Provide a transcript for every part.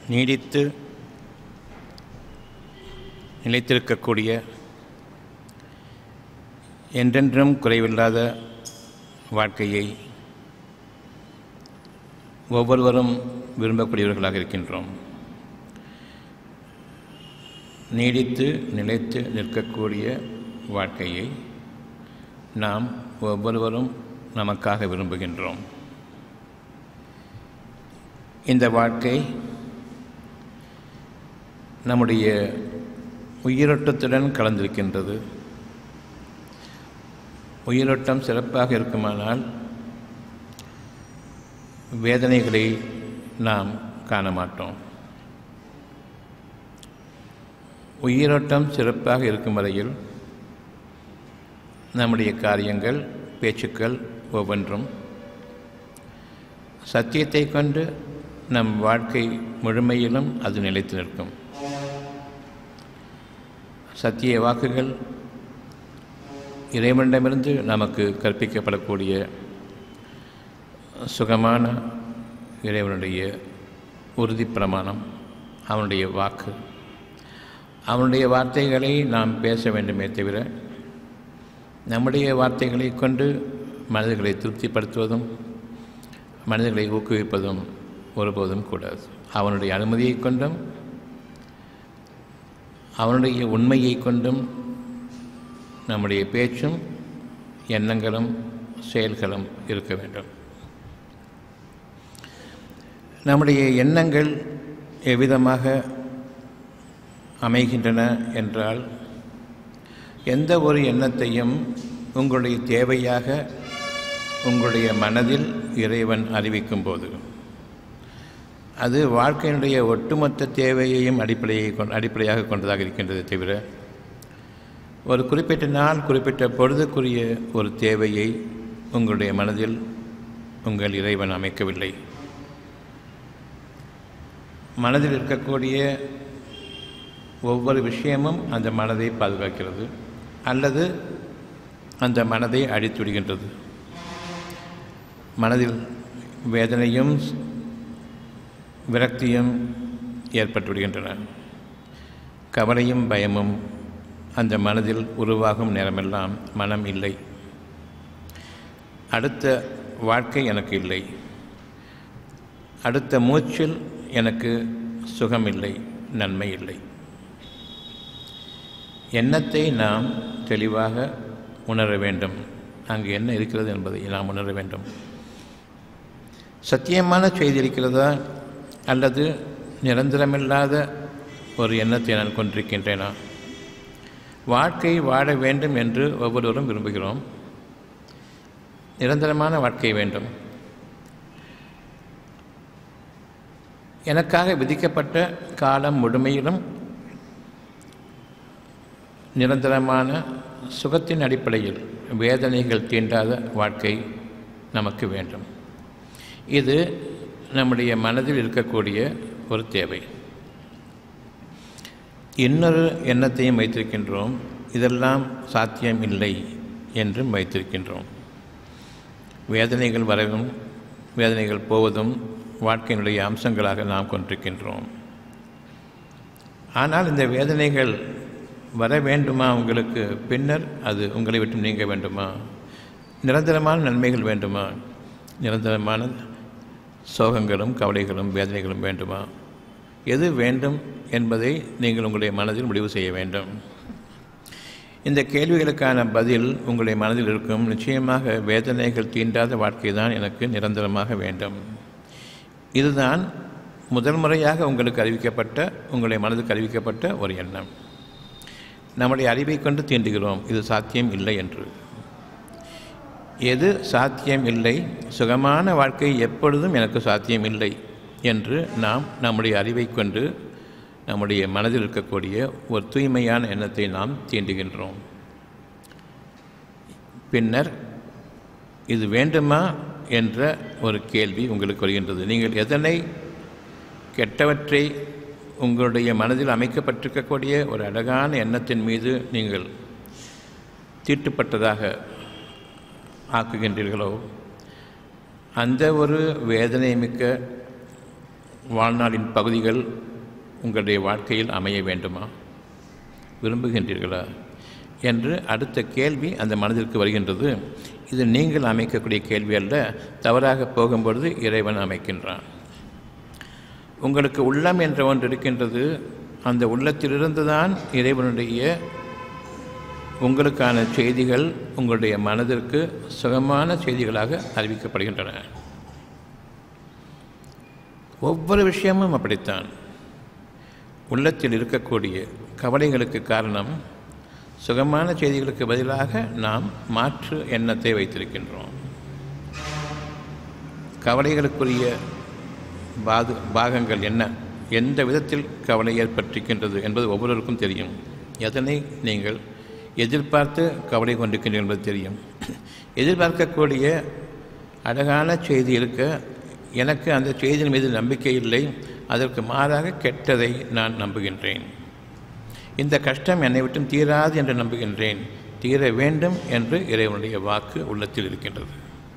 நீடித்து நிலைத்திருக்கக்கூடிய என்றென்றும் குறைவில்லாத வாழ்க்கையை ஒவ்வொருவரும் விரும்பக்கூடியவர்களாக இருக்கின்றோம் நீடித்து நிலைத்து நிற்கக்கூடிய வாழ்க்கையை நாம் ஒவ்வொருவரும் நமக்காக விரும்புகின்றோம் இந்த வாழ்க்கை நம்முடைய உயிரோட்டத்துடன் கலந்திருக்கின்றது உயிரோட்டம் சிறப்பாக இருக்குமானால் வேதனைகளை நாம் காண மாட்டோம் உயிரோட்டம் சிறப்பாக இருக்கும் வரையில் நம்முடைய காரியங்கள் பேச்சுக்கள் ஒவ்வொன்றும் சத்தியத்தை கொண்டு நம் வாழ்க்கை முழுமையிலும் அது நிலைத்து நிற்கும் சத்திய வாக்குகள் இறைவனிடமிருந்து நமக்கு கற்பிக்கப்படக்கூடிய சுகமான இறைவனுடைய உறுதி பிரமாணம் அவனுடைய வாக்கு அவனுடைய வார்த்தைகளை நாம் பேச வேண்டுமே தவிர நம்முடைய வார்த்தைகளை கொண்டு மனிதர்களை திருப்திப்படுத்துவதும் மனிதர்களை ஊக்குவிப்பதும் ஒருபோதும் கூடாது அவனுடைய அனுமதியை கொண்டும் அவனுடைய உண்மையை கொண்டும் நம்முடைய பேச்சும் எண்ணங்களும் செயல்களும் இருக்க வேண்டும் நம்முடைய எண்ணங்கள் எவ்விதமாக அமைகின்றன என்றால் எந்த ஒரு எண்ணத்தையும் உங்களுடைய தேவையாக உங்களுடைய மனதில் இறைவன் அறிவிக்கும் போது அது வாழ்க்கையினுடைய ஒட்டுமொத்த தேவையையும் அடிப்படையை கொண் அடிப்படையாக கொண்டதாக இருக்கின்றதை தவிர ஒரு குறிப்பிட்ட நாள் குறிப்பிட்ட பொழுதுக்குரிய ஒரு தேவையை உங்களுடைய மனதில் உங்கள் இறைவன் அமைக்கவில்லை மனதில் இருக்கக்கூடிய ஒவ்வொரு விஷயமும் அந்த மனதை பாதுகாக்கிறது அல்லது அந்த மனதை அழித்துவிடுகின்றது மனதில் வேதனையும் விரக்தியும் ஏற்பட்டுவிடுகின்றன கவலையும் பயமும் அந்த மனதில் உருவாகும் நேரமெல்லாம் மனம் இல்லை அடுத்த வாழ்க்கை எனக்கு இல்லை அடுத்த மூச்சில் எனக்கு சுகம் இல்லை நன்மை இல்லை எண்ணத்தை நாம் தெளிவாக உணர வேண்டும் அங்கு என்ன இருக்கிறது என்பதை நாம் உணர வேண்டும் சத்தியமான செய்தி இருக்கிறதா அல்லது நிரந்தரமில்லாத ஒரு எண்ணத்தை நான் கொண்டிருக்கின்றேனா வாழ்க்கை வாழ வேண்டும் என்று ஒவ்வொருவரும் விரும்புகிறோம் நிரந்தரமான வாழ்க்கை வேண்டும் எனக்காக விதிக்கப்பட்ட காலம் முழுமையிலும் நிரந்தரமான சுகத்தின் அடிப்படையில் வேதனைகள் தீண்டாத வாழ்க்கை நமக்கு வேண்டும் இது நம்முடைய மனதில் இருக்கக்கூடிய ஒரு தேவை இன்னொரு எண்ணத்தையும் வைத்திருக்கின்றோம் இதெல்லாம் சாத்தியம் இல்லை என்றும் வைத்திருக்கின்றோம் வேதனைகள் வரவும் வேதனைகள் போவதும் வாழ்க்கையினுடைய அம்சங்களாக நாம் கொண்டிருக்கின்றோம் ஆனால் இந்த வேதனைகள் வர வேண்டுமா உங்களுக்கு பின்னர் அது உங்களை விட்டு நீங்க வேண்டுமா நிரந்தரமான நன்மைகள் வேண்டுமா நிரந்தரமான சோகங்களும் கவலைகளும் வேதனைகளும் வேண்டுமா எது வேண்டும் என்பதை நீங்கள் உங்களுடைய மனதில் முடிவு செய்ய வேண்டும் இந்த கேள்விகளுக்கான பதில் உங்களுடைய மனதில் இருக்கும் நிச்சயமாக வேதனைகள் தீண்டாத வாழ்க்கை தான் எனக்கு நிரந்தரமாக வேண்டும் இதுதான் முதல் முறையாக உங்களுக்கு அறிவிக்கப்பட்ட உங்களுடைய மனதுக்கு அறிவிக்கப்பட்ட ஒரு எண்ணம் நம்முடைய அறிவை கொண்டு தீண்டுகிறோம் இது சாத்தியம் இல்லை என்று எது சாத்தியம் இல்லை சுகமான வாழ்க்கை எப்பொழுதும் எனக்கு சாத்தியம் இல்லை என்று நாம் நம்முடைய அறிவை கொண்டு நம்முடைய மனதில் இருக்கக்கூடிய ஒரு தூய்மையான எண்ணத்தை நாம் தீண்டுகின்றோம் பின்னர் இது வேண்டுமா என்ற ஒரு கேள்வி உங்களுக்கு வருகின்றது நீங்கள் எதனை கெட்டவற்றை உங்களுடைய மனதில் அமைக்கப்பட்டிருக்கக்கூடிய ஒரு அழகான எண்ணத்தின் மீது நீங்கள் தீட்டுப்பட்டதாக ஆக்குகின்றீர்களோ அந்த ஒரு வேதனை மிக்க வாழ்நாளின் பகுதிகள் உங்களுடைய வாழ்க்கையில் அமைய வேண்டுமா விரும்புகின்றீர்களா என்று அடுத்த கேள்வி அந்த மனதிற்கு வருகின்றது இது நீங்கள் அமைக்கக்கூடிய கேள்வி அல்ல தவறாக போகும்பொழுது இறைவன் அமைக்கின்றான் உங்களுக்கு உள்ளம் என்ற ஒன்று இருக்கின்றது அந்த உள்ளத்திலிருந்து தான் இறைவனுடைய உங்களுக்கான செய்திகள் உங்களுடைய மனதிற்கு சுகமான செய்திகளாக அறிவிக்கப்படுகின்றன ஒவ்வொரு விஷயமும் அப்படித்தான் உள்ளத்தில் இருக்கக்கூடிய கவலைகளுக்கு காரணம் சுகமான செய்திகளுக்கு பதிலாக நாம் மாற்று எண்ணத்தை வைத்திருக்கின்றோம் கவலைகளுக்குரிய பாது பாகங்கள் என்ன எந்த விதத்தில் கவலை ஏற்பட்டிருக்கின்றது என்பது ஒவ்வொருவருக்கும் தெரியும் எதனை நீங்கள் எதிர்பார்த்து கவலை கொண்டிருக்கின்றீர்கள் என்பது தெரியும் எதிர்பார்க்கக்கூடிய அழகான செய்தி இருக்க எனக்கு அந்த செய்தியின் மீது நம்பிக்கை இல்லை அதற்கு மாறாக கெட்டதை நான் நம்புகின்றேன் இந்த கஷ்டம் என்னை விட்டும் தீராது என்று நம்புகின்றேன் தீர வேண்டும் என்று இறைவனுடைய வாக்கு உள்ளத்தில் இருக்கின்றது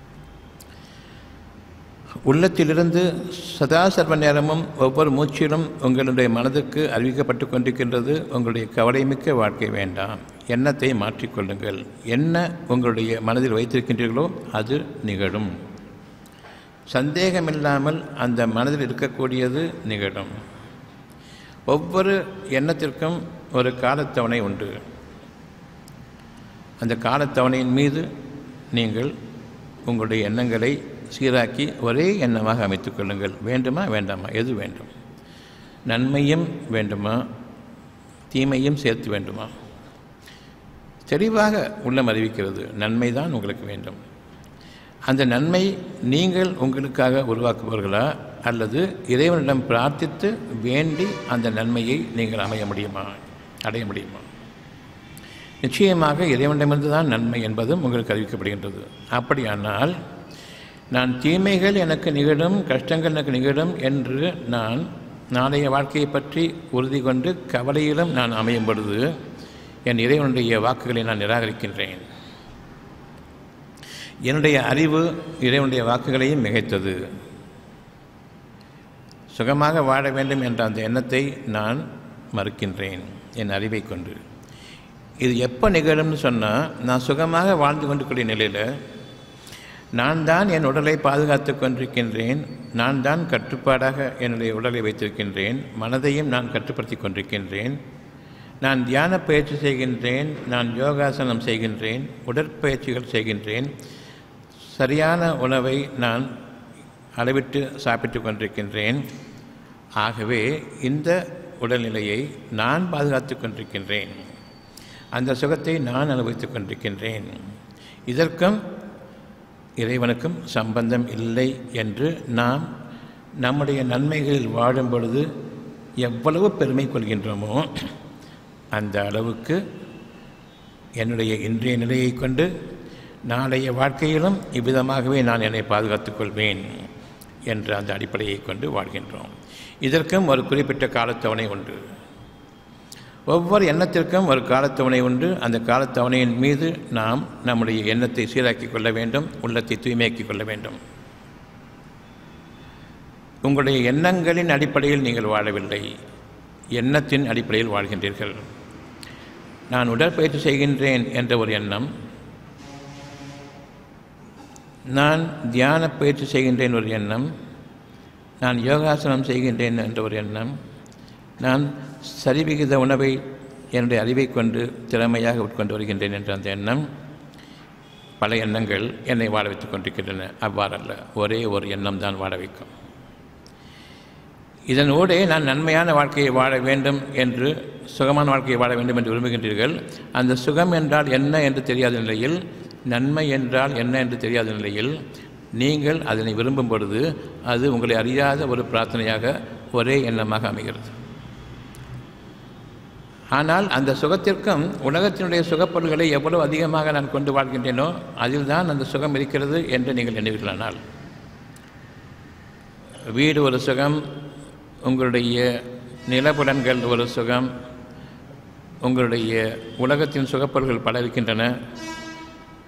உள்ளத்திலிருந்து சதா சர்வ நேரமும் ஒவ்வொரு மூச்சிலும் உங்களுடைய மனதுக்கு அறிவிக்கப்பட்டு கொண்டிருக்கின்றது உங்களுடைய கவலைமிக்க வாழ்க்கை வேண்டாம் எண்ணத்தை மாற்றிக்கொள்ளுங்கள் என்ன உங்களுடைய மனதில் வைத்திருக்கின்றீர்களோ அது நிகழும் சந்தேகமில்லாமல் அந்த மனதில் இருக்கக்கூடியது நிகழும் ஒவ்வொரு எண்ணத்திற்கும் ஒரு காலத்தவணை உண்டு அந்த காலத்தவணையின் மீது நீங்கள் உங்களுடைய எண்ணங்களை சீராக்கி ஒரே எண்ணமாக அமைத்துக் கொள்ளுங்கள் வேண்டுமா வேண்டாமா எது வேண்டும் நன்மையும் வேண்டுமா தீமையும் சேர்த்து வேண்டுமா தெளிவாக உள்ளம் அறிவிக்கிறது நன்மை தான் உங்களுக்கு வேண்டும் அந்த நன்மை நீங்கள் உங்களுக்காக உருவாக்குபவர்களா அல்லது இறைவனிடம் பிரார்த்தித்து வேண்டி அந்த நன்மையை நீங்கள் அமைய முடியுமா அடைய முடியுமா நிச்சயமாக இறைவனிடமிருந்து தான் நன்மை என்பதும் உங்களுக்கு அறிவிக்கப்படுகின்றது அப்படியானால் நான் தீமைகள் எனக்கு நிகழும் கஷ்டங்கள் எனக்கு நிகழும் என்று நான் நாளைய வாழ்க்கையை பற்றி உறுதி கொண்டு கவலையிலும் நான் அமையும் பொழுது என் இறைவனுடைய வாக்குகளை நான் நிராகரிக்கின்றேன் என்னுடைய அறிவு இறைவனுடைய வாக்குகளையும் மிகைத்தது சுகமாக வாழ வேண்டும் என்ற அந்த எண்ணத்தை நான் மறுக்கின்றேன் என் அறிவை கொண்டு இது எப்போ நிகழும்னு சொன்னால் நான் சுகமாக வாழ்ந்து கொண்டிருக்கிற நிலையில் நான் தான் என் உடலை பாதுகாத்து கொண்டிருக்கின்றேன் நான் தான் கட்டுப்பாடாக என்னுடைய உடலை வைத்திருக்கின்றேன் மனதையும் நான் கட்டுப்படுத்தி கொண்டிருக்கின்றேன் நான் தியான பயிற்சி செய்கின்றேன் நான் யோகாசனம் செய்கின்றேன் உடற்பயிற்சிகள் செய்கின்றேன் சரியான உணவை நான் அளவிட்டு சாப்பிட்டு கொண்டிருக்கின்றேன் ஆகவே இந்த உடல்நிலையை நான் பாதுகாத்து கொண்டிருக்கின்றேன் அந்த சுகத்தை நான் அனுபவித்துக் கொண்டிருக்கின்றேன் இதற்கும் இறைவனுக்கும் சம்பந்தம் இல்லை என்று நாம் நம்முடைய நன்மைகளில் வாழும் பொழுது எவ்வளவு பெருமை கொள்கின்றோமோ அந்த அளவுக்கு என்னுடைய இன்றைய நிலையை கொண்டு நாளைய வாழ்க்கையிலும் இவ்விதமாகவே நான் என்னை பாதுகாத்துக் கொள்வேன் என்ற அந்த அடிப்படையை கொண்டு வாழ்கின்றோம் இதற்கும் ஒரு குறிப்பிட்ட காலத்தவணை உண்டு ஒவ்வொரு எண்ணத்திற்கும் ஒரு காலத்தவணை உண்டு அந்த காலத்தவணையின் மீது நாம் நம்முடைய எண்ணத்தை சீராக்கிக் கொள்ள வேண்டும் உள்ளத்தை தூய்மையாக்கிக் கொள்ள வேண்டும் உங்களுடைய எண்ணங்களின் அடிப்படையில் நீங்கள் வாழவில்லை எண்ணத்தின் அடிப்படையில் வாழ்கின்றீர்கள் நான் உடற்பயிற்சி செய்கின்றேன் என்ற ஒரு எண்ணம் நான் தியான பயிற்சி செய்கின்றேன் ஒரு எண்ணம் நான் யோகாசனம் செய்கின்றேன் என்ற ஒரு எண்ணம் நான் சரிவிகித உணவை என்னுடைய அறிவை கொண்டு திறமையாக உட்கொண்டு வருகின்றேன் என்ற அந்த எண்ணம் பல எண்ணங்கள் என்னை வாழ வைத்துக் கொண்டிருக்கின்றன அவ்வாறல்ல ஒரே ஒரு எண்ணம் தான் வாழ வைக்கும் இதனோடே நான் நன்மையான வாழ்க்கையை வாழ வேண்டும் என்று சுகமான வாழ்க்கையை வாழ வேண்டும் என்று விரும்புகின்றீர்கள் அந்த சுகம் என்றால் என்ன என்று தெரியாத நிலையில் நன்மை என்றால் என்ன என்று தெரியாத நிலையில் நீங்கள் அதனை விரும்பும் பொழுது அது உங்களை அறியாத ஒரு பிரார்த்தனையாக ஒரே எண்ணமாக அமைகிறது ஆனால் அந்த சுகத்திற்கும் உலகத்தினுடைய சுகப்பொருள்களை எவ்வளவு அதிகமாக நான் கொண்டு வாழ்கின்றேனோ அதில் தான் அந்த சுகம் இருக்கிறது என்று நீங்கள் நினைவீர்களானால் வீடு ஒரு சுகம் உங்களுடைய நிலப்புலன்கள் ஒரு சுகம் உங்களுடைய உலகத்தின் சுகப்பொருள்கள் பல இருக்கின்றன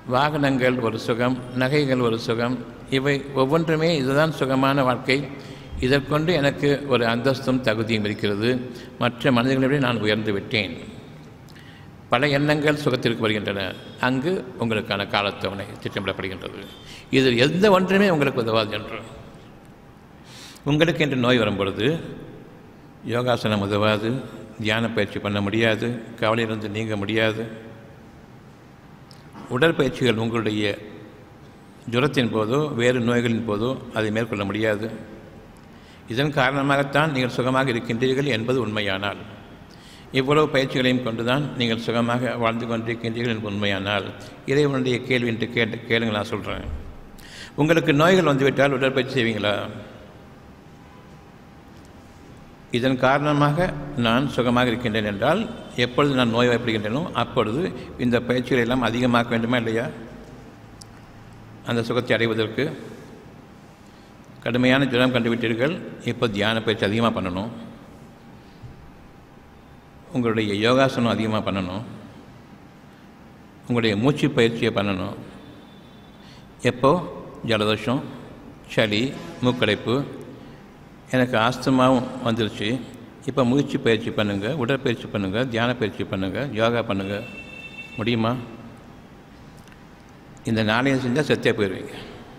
வாகனங்கள் ஒரு சுகம் நகைகள் ஒரு சுகம் இவை ஒவ்வொன்றுமே இதுதான் சுகமான வாழ்க்கை இதற்கொண்டு எனக்கு ஒரு அந்தஸ்தும் தகுதியும் இருக்கிறது மற்ற மனிதர்களை விட நான் உயர்ந்து விட்டேன் பல எண்ணங்கள் சுகத்திற்கு வருகின்றன அங்கு உங்களுக்கான காலத்தவணை திட்டமிடப்படுகின்றது இதில் எந்த ஒன்றுமே உங்களுக்கு உதவாது என்று உங்களுக்கு என்று நோய் வரும்பொழுது யோகாசனம் உதவாது தியான பயிற்சி பண்ண முடியாது கவலையிலிருந்து நீங்க முடியாது உடற்பயிற்சிகள் உங்களுடைய ஜுரத்தின் போதோ வேறு நோய்களின் போதோ அதை மேற்கொள்ள முடியாது இதன் காரணமாகத்தான் நீங்கள் சுகமாக இருக்கின்றீர்கள் என்பது உண்மையானால் இவ்வளவு பயிற்சிகளையும் கொண்டுதான் நீங்கள் சுகமாக வாழ்ந்து கொண்டிருக்கின்றீர்கள் என்பது உண்மையானால் இறைவனுடைய கேள்வி என்று கேட்டு கேளுங்க நான் சொல்கிறேன் உங்களுக்கு நோய்கள் வந்துவிட்டால் உடற்பயிற்சி செய்வீங்களா இதன் காரணமாக நான் சுகமாக இருக்கின்றேன் என்றால் எப்பொழுது நான் நோய்வாய்ப்படுகின்றேனோ அப்பொழுது இந்த பயிற்சிகளை எல்லாம் அதிகமாக்க வேண்டுமா இல்லையா அந்த சுகத்தை அடைவதற்கு கடுமையான ஜுரம் கண்டுவிட்டீர்கள் இப்போ தியான பயிற்சி அதிகமாக பண்ணணும் உங்களுடைய யோகாசனம் அதிகமாக பண்ணணும் உங்களுடைய மூச்சு பயிற்சியை பண்ணணும் எப்போ ஜலதோஷம் சளி மூக்கடைப்பு எனக்கு ஆஸ்துமாவும் வந்துருச்சு இப்போ மூச்சு பயிற்சி பண்ணுங்கள் உடற்பயிற்சி பண்ணுங்கள் தியான பயிற்சி பண்ணுங்கள் யோகா பண்ணுங்கள் முடியுமா இந்த நாளையும் செஞ்சால் செத்தே போயிடுவீங்க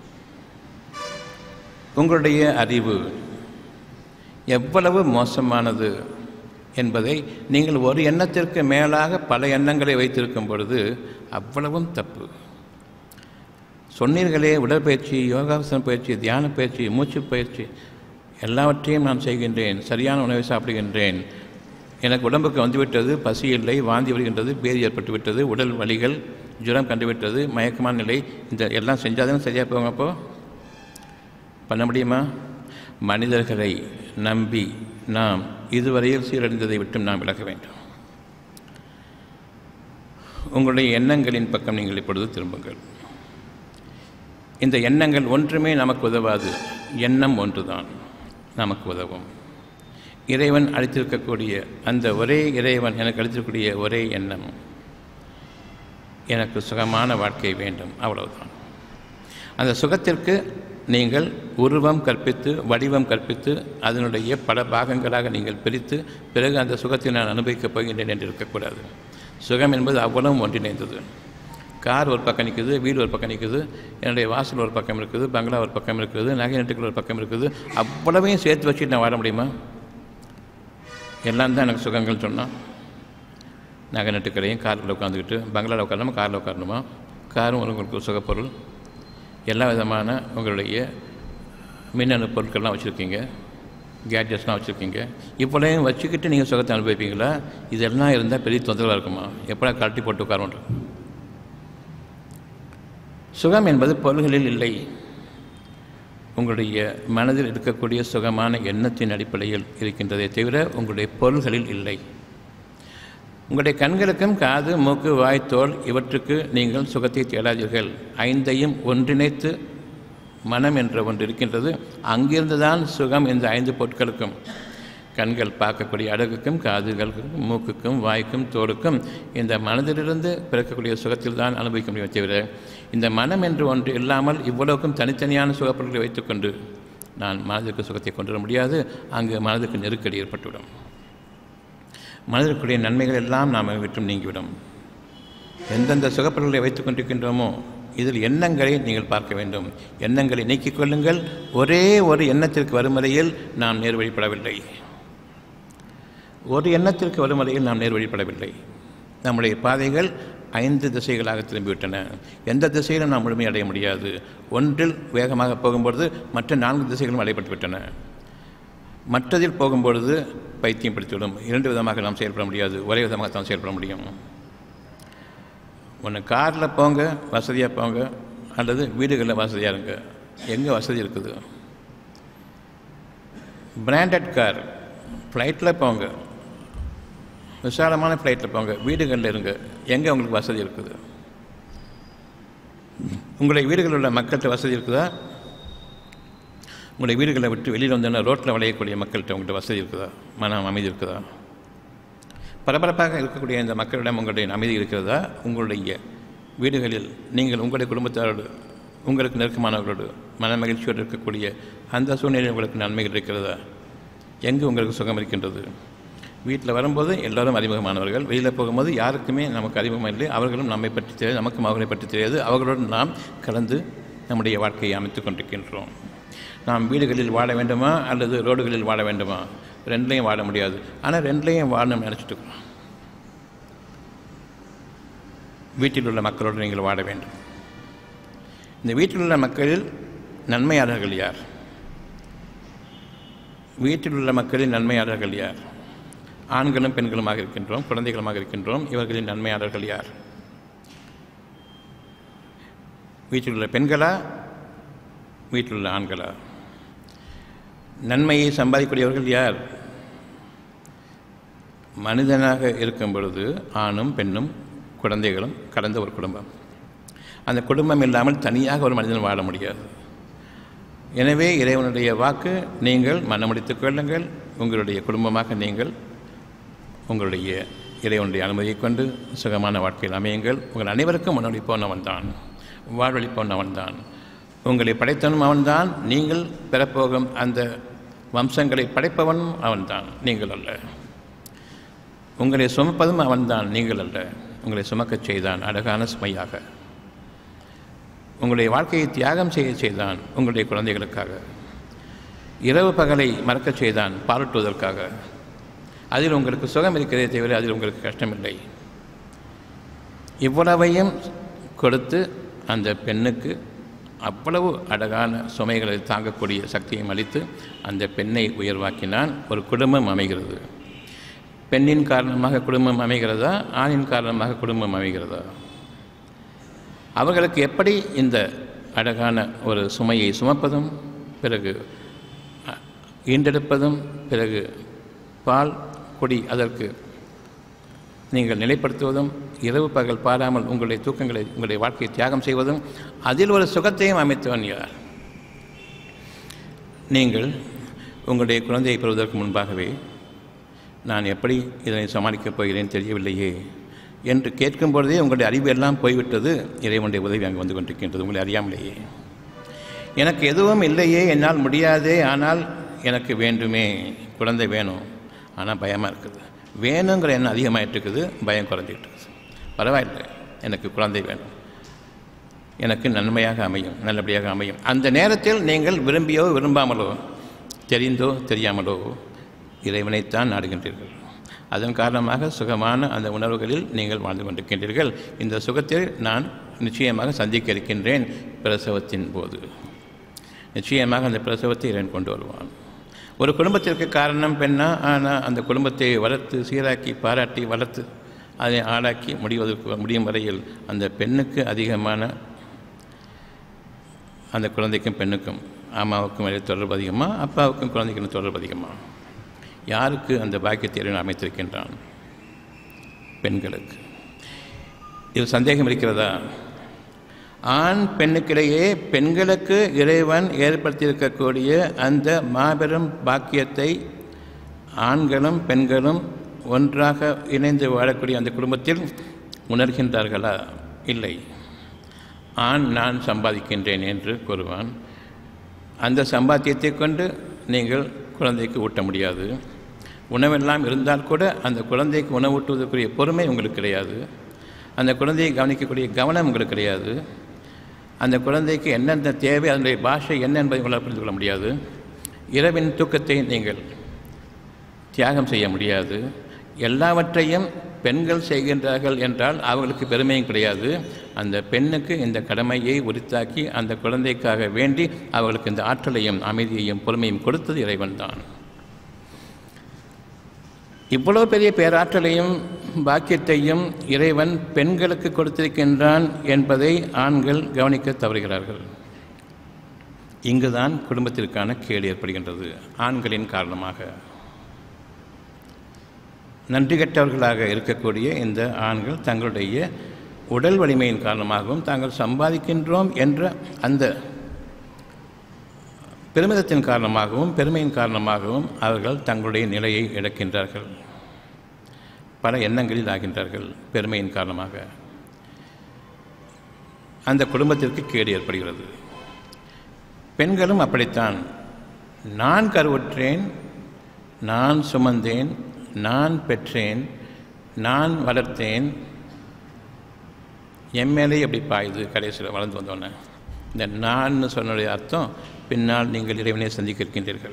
உங்களுடைய அறிவு எவ்வளவு மோசமானது என்பதை நீங்கள் ஒரு எண்ணத்திற்கு மேலாக பல எண்ணங்களை வைத்திருக்கும் பொழுது அவ்வளவும் தப்பு சொன்னீர்களே உடற்பயிற்சி யோகாசன பயிற்சி தியான பயிற்சி மூச்சு பயிற்சி எல்லாவற்றையும் நான் செய்கின்றேன் சரியான உணவை சாப்பிடுகின்றேன் எனக்கு உடம்புக்கு வந்துவிட்டது பசி இல்லை வாந்தி வருகின்றது பேதி ஏற்பட்டு விட்டது உடல் வலிகள் ஜுரம் கண்டுவிட்டது மயக்கமான நிலை இந்த எல்லாம் செஞ்சாதான் சரியாக போங்க அப்போ பண்ண முடியுமா மனிதர்களை நம்பி நாம் இதுவரையில் சீரழிந்ததை விட்டு நாம் விலக வேண்டும் உங்களுடைய எண்ணங்களின் பக்கம் நீங்கள் இப்பொழுது திரும்புங்கள் இந்த எண்ணங்கள் ஒன்றுமே நமக்கு உதவாது எண்ணம் ஒன்றுதான் நமக்கு உதவும் இறைவன் அளித்திருக்கக்கூடிய அந்த ஒரே இறைவன் எனக்கு அளித்திருக்கக்கூடிய ஒரே எண்ணம் எனக்கு சுகமான வாழ்க்கை வேண்டும் அவ்வளவுதான் அந்த சுகத்திற்கு நீங்கள் உருவம் கற்பித்து வடிவம் கற்பித்து அதனுடைய பல பாகங்களாக நீங்கள் பிரித்து பிறகு அந்த சுகத்தை நான் அனுபவிக்கப் போகின்றேன் என்று இருக்கக்கூடாது சுகம் என்பது அவ்வளவும் ஒன்றிணைந்தது கார் ஒரு பக்கம் நிற்குது வீடு ஒரு பக்கம் நிற்குது என்னுடைய வாசல் ஒரு பக்கம் இருக்குது பங்களா ஒரு பக்கம் இருக்குது நகை நட்டுகள் ஒரு பக்கம் இருக்குது அவ்வளவையும் சேர்த்து வச்சுட்டு நான் வாழ முடியுமா எல்லாம் தான் எனக்கு சுகங்கள் சொன்னான் நகை நட்டுக்கடையும் காரில் உட்காந்துக்கிட்டு பங்களாவில் உட்காரணுமா காரில் உட்காரணுமா காரும் உங்களுக்கு சுகப்பொருள் எல்லா விதமான உங்களுடைய மின்னணு பொருட்கள்லாம் வச்சுருக்கீங்க கேட்ஜெட்ஸ்லாம் வச்சுருக்கீங்க இப்போலையும் வச்சுக்கிட்டு நீங்கள் சுகத்தை அனுபவிப்பீங்களா இதெல்லாம் இருந்தால் பெரிய தொந்தரவாக இருக்குமா எப்படா கழட்டி போட்டு உட்காரோன்ற சுகம் என்பது பொருள்களில் இல்லை உங்களுடைய மனதில் இருக்கக்கூடிய சுகமான எண்ணத்தின் அடிப்படையில் இருக்கின்றதே தவிர உங்களுடைய பொருள்களில் இல்லை உங்களுடைய கண்களுக்கும் காது மூக்கு வாய் தோல் இவற்றுக்கு நீங்கள் சுகத்தை தேடாதீர்கள் ஐந்தையும் ஒன்றிணைத்து மனம் என்ற ஒன்று இருக்கின்றது அங்கிருந்து தான் சுகம் இந்த ஐந்து பொருட்களுக்கும் கண்கள் பார்க்கக்கூடிய அழகுக்கும் காதுகளுக்கும் மூக்குக்கும் வாய்க்கும் தோலுக்கும் இந்த மனதிலிருந்து பிறக்கக்கூடிய சுகத்தில் தான் அனுபவிக்க முடியும் தவிர இந்த மனம் என்று ஒன்று இல்லாமல் இவ்வளவுக்கும் தனித்தனியான சுகப்பொருட்களை வைத்துக்கொண்டு நான் மனதிற்கு சுகத்தை கொண்டு வர முடியாது அங்கு மனதுக்கு நெருக்கடி ஏற்பட்டுவிடும் மனதிற்குரிய நன்மைகள் எல்லாம் நாம் விட்டும் நீங்கிவிடும் எந்தெந்த சுகப்பொருள்களை வைத்துக் கொண்டிருக்கின்றோமோ இதில் எண்ணங்களை நீங்கள் பார்க்க வேண்டும் எண்ணங்களை நீக்கிக் கொள்ளுங்கள் ஒரே ஒரு எண்ணத்திற்கு வரும் வரையில் நாம் நேர்வழிப்படவில்லை ஒரு எண்ணத்திற்கு வரும் வரையில் நாம் நேர்வழிப்படவில்லை நம்முடைய பாதைகள் ஐந்து திசைகளாக திரும்பிவிட்டன எந்த திசையிலும் நாம் முழுமையடைய முடியாது ஒன்றில் வேகமாக போகும்பொழுது மற்ற நான்கு திசைகளும் அடைபட்டு விட்டன மற்றதில் போகும்பொழுது பைத்தியம் பிடித்துவிடும் இரண்டு விதமாக நாம் செயல்பட முடியாது ஒரே விதமாக தான் செயல்பட முடியும் ஒன்று காரில் போங்க வசதியாக போங்க அல்லது வீடுகளில் வசதியாக இருங்க எங்கே வசதி இருக்குது பிராண்டட் கார் ஃப்ளைட்டில் போங்க விசாலமான ஃப்ளைட்டில் போங்க வீடுகளில் இருங்க எங்கே உங்களுக்கு வசதி இருக்குது உங்களுடைய வீடுகளில் உள்ள மக்கள்கிட்ட வசதி இருக்குதா உங்களுடைய வீடுகளை விட்டு வெளியில் வந்தோன்னா ரோட்டில் விளையக்கூடிய மக்கள்கிட்ட உங்கள்கிட்ட வசதி இருக்குதா மனம் அமைதி இருக்குதா பரபரப்பாக இருக்கக்கூடிய இந்த மக்களிடம் உங்களுடைய அமைதி இருக்கிறதா உங்களுடைய வீடுகளில் நீங்கள் உங்களுடைய குடும்பத்தாரோடு உங்களுக்கு நெருக்கமானவர்களோடு மன மகிழ்ச்சியோடு இருக்கக்கூடிய அந்த சூழ்நிலையில் உங்களுக்கு நன்மைகள் இருக்கிறதா எங்கு உங்களுக்கு சுகம் இருக்கின்றது வீட்டில் வரும்போது எல்லோரும் அறிமுகமானவர்கள் வெளியில் போகும்போது யாருக்குமே நமக்கு அறிமுகம் இல்லை அவர்களும் நம்மை பற்றி தெரியாது நமக்கும் அவர்களை பற்றி தெரியாது அவர்களோடு நாம் கலந்து நம்முடைய வாழ்க்கையை அமைத்துக் கொண்டிருக்கின்றோம் நாம் வீடுகளில் வாழ வேண்டுமா அல்லது ரோடுகளில் வாழ வேண்டுமா ரெண்டுலேயும் வாழ முடியாது ஆனால் ரெண்டுலேயும் வாழணும்னு நினச்சிட்டு இருக்கோம் வீட்டில் உள்ள மக்களோடு நீங்கள் வாழ வேண்டும் இந்த வீட்டில் உள்ள மக்களில் நன்மையாளர்கள் யார் வீட்டில் உள்ள மக்களின் நன்மையாளர்கள் யார் ஆண்களும் பெண்களுமாக இருக்கின்றோம் குழந்தைகளுமாக இருக்கின்றோம் இவர்களின் நன்மையாளர்கள் யார் வீட்டில் உள்ள பெண்களா வீட்டில் உள்ள ஆண்களா நன்மையை சம்பாதிக்கக்கூடியவர்கள் யார் மனிதனாக இருக்கும் பொழுது ஆணும் பெண்ணும் குழந்தைகளும் கடந்த ஒரு குடும்பம் அந்த குடும்பம் இல்லாமல் தனியாக ஒரு மனிதன் வாழ முடியாது எனவே இறைவனுடைய வாக்கு நீங்கள் மனமுடித்துக் கொள்ளுங்கள் உங்களுடைய குடும்பமாக நீங்கள் உங்களுடைய இறைவனுடைய அனுமதியை கொண்டு சுகமான வாழ்க்கையில் அமையுங்கள் உங்கள் அனைவருக்கும் முன்னோடிப்போன் அவன்தான் வாழ்வழிப்போன் அவன்தான் உங்களை படைத்தவனும் அவன்தான் நீங்கள் பெறப்போகும் அந்த வம்சங்களை படைப்பவனும் அவன்தான் நீங்கள் அல்ல உங்களை சுமப்பதும் அவன்தான் நீங்கள் அல்ல உங்களை சுமக்கச் செய்தான் அழகான சுமையாக உங்களுடைய வாழ்க்கையை தியாகம் செய்ய செய்தான் உங்களுடைய குழந்தைகளுக்காக இரவு பகலை மறக்கச் செய்தான் பாராட்டுவதற்காக அதில் உங்களுக்கு சுகம் இருக்கிறதே தவிர அதில் உங்களுக்கு கஷ்டமில்லை இவ்வளவையும் கொடுத்து அந்த பெண்ணுக்கு அவ்வளவு அழகான சுமைகளை தாங்கக்கூடிய சக்தியும் அளித்து அந்த பெண்ணை உயர்வாக்கினான் ஒரு குடும்பம் அமைகிறது பெண்ணின் காரணமாக குடும்பம் அமைகிறதா ஆணின் காரணமாக குடும்பம் அமைகிறதா அவர்களுக்கு எப்படி இந்த அழகான ஒரு சுமையை சுமப்பதும் பிறகு அ- ஈண்டெடுப்பதும் பிறகு பால் கொடி அதற்கு நீங்கள் நிலைப்படுத்துவதும் இரவு பகல் பாராமல் உங்களுடைய தூக்கங்களை உங்களுடைய வாழ்க்கையை தியாகம் செய்வதும் அதில் ஒரு சுகத்தையும் அமைத்தவன் யார் நீங்கள் உங்களுடைய குழந்தையை பெறுவதற்கு முன்பாகவே நான் எப்படி இதனை சமாளிக்கப் போகிறேன் தெரியவில்லையே என்று கேட்கும் பொழுதே உங்களுடைய அறிவு எல்லாம் போய்விட்டது இறைவனுடைய உதவி அங்கே வந்து கொண்டிருக்கின்றது உங்களை அறியாமலேயே எனக்கு எதுவும் இல்லையே என்னால் முடியாதே ஆனால் எனக்கு வேண்டுமே குழந்தை வேணும் ஆனால் பயமாக இருக்குது வேணுங்கிற எண்ணம் அதிகமாகிட்டு இருக்குது பயம் குறைஞ்சிட்டு இருக்குது பரவாயில்லை எனக்கு குழந்தை வேணும் எனக்கு நன்மையாக அமையும் நல்லபடியாக அமையும் அந்த நேரத்தில் நீங்கள் விரும்பியோ விரும்பாமலோ தெரிந்தோ தெரியாமலோ இறைவனைத்தான் நாடுகின்றீர்கள் அதன் காரணமாக சுகமான அந்த உணர்வுகளில் நீங்கள் வாழ்ந்து கொண்டிருக்கின்றீர்கள் இந்த சுகத்தில் நான் நிச்சயமாக சந்திக்க இருக்கின்றேன் பிரசவத்தின் போது நிச்சயமாக அந்த பிரசவத்தை இறைவன் கொண்டு வருவான் ஒரு குடும்பத்திற்கு காரணம் பெண்ணா ஆனால் அந்த குடும்பத்தை வளர்த்து சீராக்கி பாராட்டி வளர்த்து அதை ஆளாக்கி முடிவதற்கு முடியும் வரையில் அந்த பெண்ணுக்கு அதிகமான அந்த குழந்தைக்கும் பெண்ணுக்கும் அம்மாவுக்கும் இடையே தொடர்பு அதிகமா அப்பாவுக்கும் குழந்தைக்கும் தொடர்பு அதிகமா யாருக்கு அந்த பாக்கியத்தை இறைவன் அமைத்திருக்கின்றான் பெண்களுக்கு இது சந்தேகம் இருக்கிறதா ஆண் பெண்ணுக்கிடையே பெண்களுக்கு இறைவன் ஏற்படுத்தியிருக்கக்கூடிய அந்த மாபெரும் பாக்கியத்தை ஆண்களும் பெண்களும் ஒன்றாக இணைந்து வாழக்கூடிய அந்த குடும்பத்தில் உணர்கின்றார்களா இல்லை ஆண் நான் சம்பாதிக்கின்றேன் என்று கூறுவான் அந்த சம்பாத்தியத்தை கொண்டு நீங்கள் குழந்தைக்கு ஊட்ட முடியாது உணவெல்லாம் இருந்தால் கூட அந்த குழந்தைக்கு உணவூட்டுவதற்குரிய பொறுமை உங்களுக்கு கிடையாது அந்த குழந்தையை கவனிக்கக்கூடிய கவனம் உங்களுக்கு கிடையாது அந்த குழந்தைக்கு என்னென்ன தேவை அதனுடைய பாஷை என்ன என்பதை உங்களால் புரிந்து கொள்ள முடியாது இரவின் தூக்கத்தை நீங்கள் தியாகம் செய்ய முடியாது எல்லாவற்றையும் பெண்கள் செய்கின்றார்கள் என்றால் அவர்களுக்கு பெருமையும் கிடையாது அந்த பெண்ணுக்கு இந்த கடமையை உரித்தாக்கி அந்த குழந்தைக்காக வேண்டி அவர்களுக்கு இந்த ஆற்றலையும் அமைதியையும் பொறுமையும் கொடுத்தது இறைவன்தான் இவ்வளவு பெரிய பேராற்றலையும் பாக்கியத்தையும் இறைவன் பெண்களுக்கு கொடுத்திருக்கின்றான் என்பதை ஆண்கள் கவனிக்க தவறுகிறார்கள் இங்குதான் குடும்பத்திற்கான கேடு ஏற்படுகின்றது ஆண்களின் காரணமாக நன்றி கெட்டவர்களாக இருக்கக்கூடிய இந்த ஆண்கள் தங்களுடைய உடல் வலிமையின் காரணமாகவும் தாங்கள் சம்பாதிக்கின்றோம் என்ற அந்த பெருமிதத்தின் காரணமாகவும் பெருமையின் காரணமாகவும் அவர்கள் தங்களுடைய நிலையை இழக்கின்றார்கள் பல எண்ணங்களில் ஆகின்றார்கள் பெருமையின் காரணமாக அந்த குடும்பத்திற்கு கேடு ஏற்படுகிறது பெண்களும் அப்படித்தான் நான் கருவுற்றேன் நான் சுமந்தேன் நான் பெற்றேன் நான் வளர்த்தேன் என் மேலே எப்படி பாயுது கடைசியில் வளர்ந்து வந்தோன்னே இந்த நான் சொன்னுடைய அர்த்தம் பின்னால் நீங்கள் இறைவனை சந்திக்க இருக்கின்றீர்கள்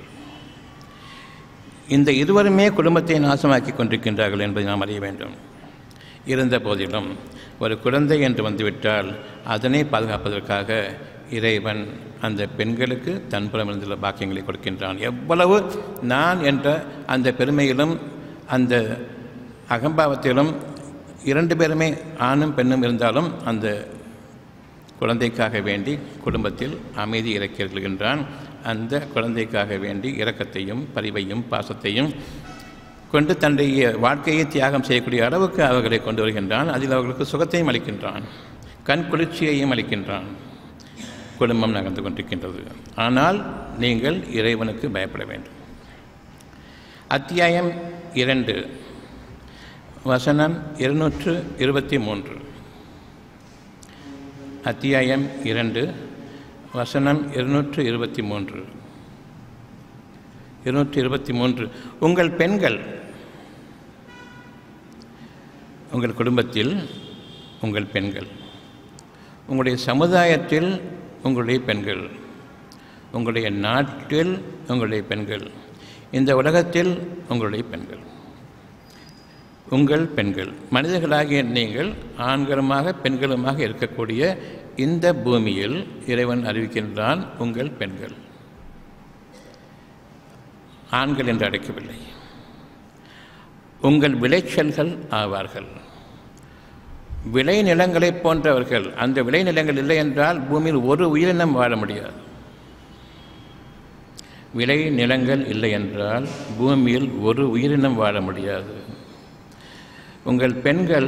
இந்த இருவருமே குடும்பத்தை நாசமாக்கி கொண்டிருக்கின்றார்கள் என்பதை நாம் அறிய வேண்டும் இருந்த போதிலும் ஒரு குழந்தை என்று வந்துவிட்டால் அதனை பாதுகாப்பதற்காக இறைவன் அந்த பெண்களுக்கு தன் புறமிருந்துள்ள பாக்கியங்களை கொடுக்கின்றான் எவ்வளவு நான் என்ற அந்த பெருமையிலும் அந்த அகம்பாவத்திலும் இரண்டு பேருமே ஆணும் பெண்ணும் இருந்தாலும் அந்த குழந்தைக்காக வேண்டி குடும்பத்தில் அமைதி இறக்கின்றான் அந்த குழந்தைக்காக வேண்டி இரக்கத்தையும் பரிவையும் பாசத்தையும் கொண்டு தன்னுடைய வாழ்க்கையை தியாகம் செய்யக்கூடிய அளவுக்கு அவர்களை கொண்டு வருகின்றான் அதில் அவர்களுக்கு சுகத்தையும் அளிக்கின்றான் கண் குளிர்ச்சியையும் அளிக்கின்றான் குடும்பம் நகர்ந்து கொண்டிருக்கின்றது ஆனால் நீங்கள் இறைவனுக்கு பயப்பட வேண்டும் அத்தியாயம் இரண்டு வசனம் இருநூற்று இருபத்தி மூன்று அத்தியாயம் இரண்டு வசனம் இருநூற்று இருபத்தி மூன்று இருநூற்றி இருபத்தி மூன்று உங்கள் பெண்கள் உங்கள் குடும்பத்தில் உங்கள் பெண்கள் உங்களுடைய சமுதாயத்தில் உங்களுடைய பெண்கள் உங்களுடைய நாட்டில் உங்களுடைய பெண்கள் இந்த உலகத்தில் உங்களுடைய பெண்கள் உங்கள் பெண்கள் மனிதர்களாகிய நீங்கள் ஆண்களுமாக பெண்களுமாக இருக்கக்கூடிய இந்த பூமியில் இறைவன் அறிவிக்கின்றான் உங்கள் பெண்கள் ஆண்கள் என்று அழைக்கவில்லை உங்கள் விளைச்சல்கள் ஆவார்கள் விளை நிலங்களைப் போன்றவர்கள் அந்த விளை நிலங்கள் இல்லை என்றால் பூமியில் ஒரு உயிரினம் வாழ முடியாது விளை நிலங்கள் இல்லை என்றால் பூமியில் ஒரு உயிரினம் வாழ முடியாது உங்கள் பெண்கள்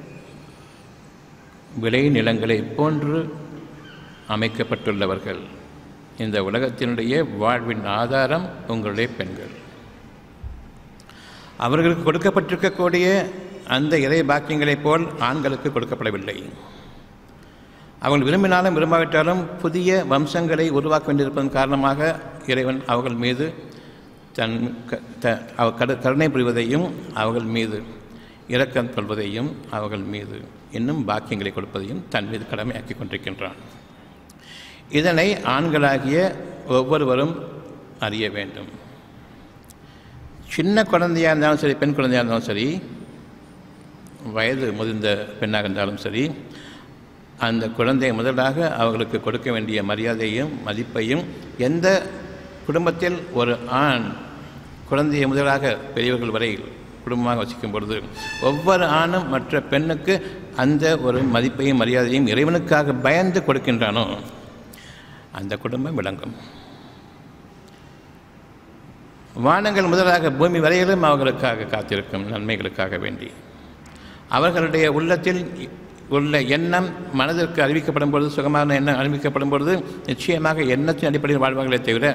விளை நிலங்களைப் போன்று அமைக்கப்பட்டுள்ளவர்கள் இந்த உலகத்தினுடைய வாழ்வின் ஆதாரம் உங்களுடைய பெண்கள் அவர்களுக்கு கொடுக்கப்பட்டிருக்கக்கூடிய அந்த இறை பாக்கியங்களைப் போல் ஆண்களுக்கு கொடுக்கப்படவில்லை அவர்கள் விரும்பினாலும் விரும்பாவிட்டாலும் புதிய வம்சங்களை உருவாக்க வேண்டியிருப்பதன் காரணமாக இறைவன் அவர்கள் மீது தன் கருணை புரிவதையும் அவர்கள் மீது இரக்கம் கொள்வதையும் அவர்கள் மீது இன்னும் பாக்கியங்களை கொடுப்பதையும் தன் மீது கடமையாக்கி கொண்டிருக்கின்றான் இதனை ஆண்களாகிய ஒவ்வொருவரும் அறிய வேண்டும் சின்ன குழந்தையாக இருந்தாலும் சரி பெண் குழந்தையாக இருந்தாலும் சரி வயது முதிர்ந்த பெண்ணாக இருந்தாலும் சரி அந்த குழந்தை முதலாக அவர்களுக்கு கொடுக்க வேண்டிய மரியாதையும் மதிப்பையும் எந்த குடும்பத்தில் ஒரு ஆண் குழந்தையை முதலாக பெரியவர்கள் வரை குடும்பமாக வசிக்கும் பொழுது ஒவ்வொரு ஆணும் மற்ற பெண்ணுக்கு அந்த ஒரு மதிப்பையும் மரியாதையும் இறைவனுக்காக பயந்து கொடுக்கின்றானோ அந்த குடும்பம் விளங்கும் வானங்கள் முதலாக பூமி வரையிலும் அவர்களுக்காக காத்திருக்கும் நன்மைகளுக்காக வேண்டி அவர்களுடைய உள்ளத்தில் உள்ள எண்ணம் மனதிற்கு அறிவிக்கப்படும் பொழுது சுகமான எண்ணம் அறிவிக்கப்படும் பொழுது நிச்சயமாக எண்ணத்தின் அடிப்படையில் வாழ்வார்களே தவிர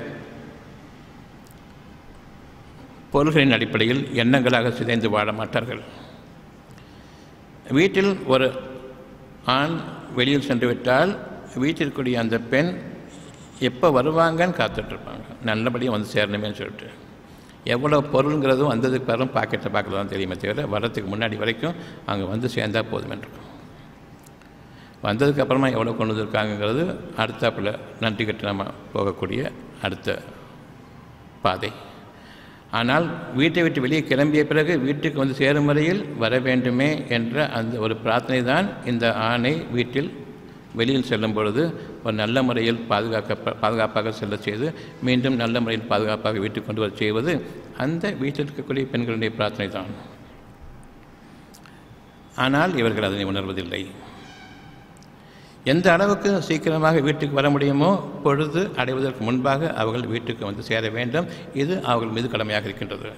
பொருள்களின் அடிப்படையில் எண்ணங்களாக சிதைந்து வாழ மாட்டார்கள் வீட்டில் ஒரு ஆண் வெளியில் சென்று விட்டால் வீட்டிற்குரிய அந்த பெண் எப்போ வருவாங்கன்னு காத்துட்ருப்பாங்க நல்லபடியாக வந்து சேரணுமேன்னு சொல்லிட்டு எவ்வளோ பொருளுங்கிறதும் வந்ததுக்கு பிறகு பாக்கெட்டை பார்க்கல தான் தெரியுமே தவிர வரத்துக்கு முன்னாடி வரைக்கும் அங்கே வந்து சேர்ந்தால் போதுமென்றிருக்கும் வந்ததுக்கு அப்புறமா எவ்வளோ கொண்டு வந்திருக்காங்கங்கிறது அடுத்தாப்பில் நன்றி கட்டு நம்ம போகக்கூடிய அடுத்த பாதை ஆனால் வீட்டை விட்டு வெளியே கிளம்பிய பிறகு வீட்டுக்கு வந்து சேரும் வரையில் வர வேண்டுமே என்ற அந்த ஒரு பிரார்த்தனை தான் இந்த ஆணை வீட்டில் வெளியில் செல்லும் பொழுது ஒரு நல்ல முறையில் பாதுகாக்க பாதுகாப்பாக செல்ல செய்து மீண்டும் நல்ல முறையில் பாதுகாப்பாக வீட்டுக்கு கொண்டு வர செய்வது அந்த வீட்டில் இருக்கக்கூடிய பெண்களுடைய பிரார்த்தனை தான் ஆனால் இவர்கள் அதனை உணர்வதில்லை எந்த அளவுக்கு சீக்கிரமாக வீட்டுக்கு வர முடியுமோ பொழுது அடைவதற்கு முன்பாக அவர்கள் வீட்டுக்கு வந்து சேர வேண்டும் இது அவர்கள் மீது கடமையாக இருக்கின்றது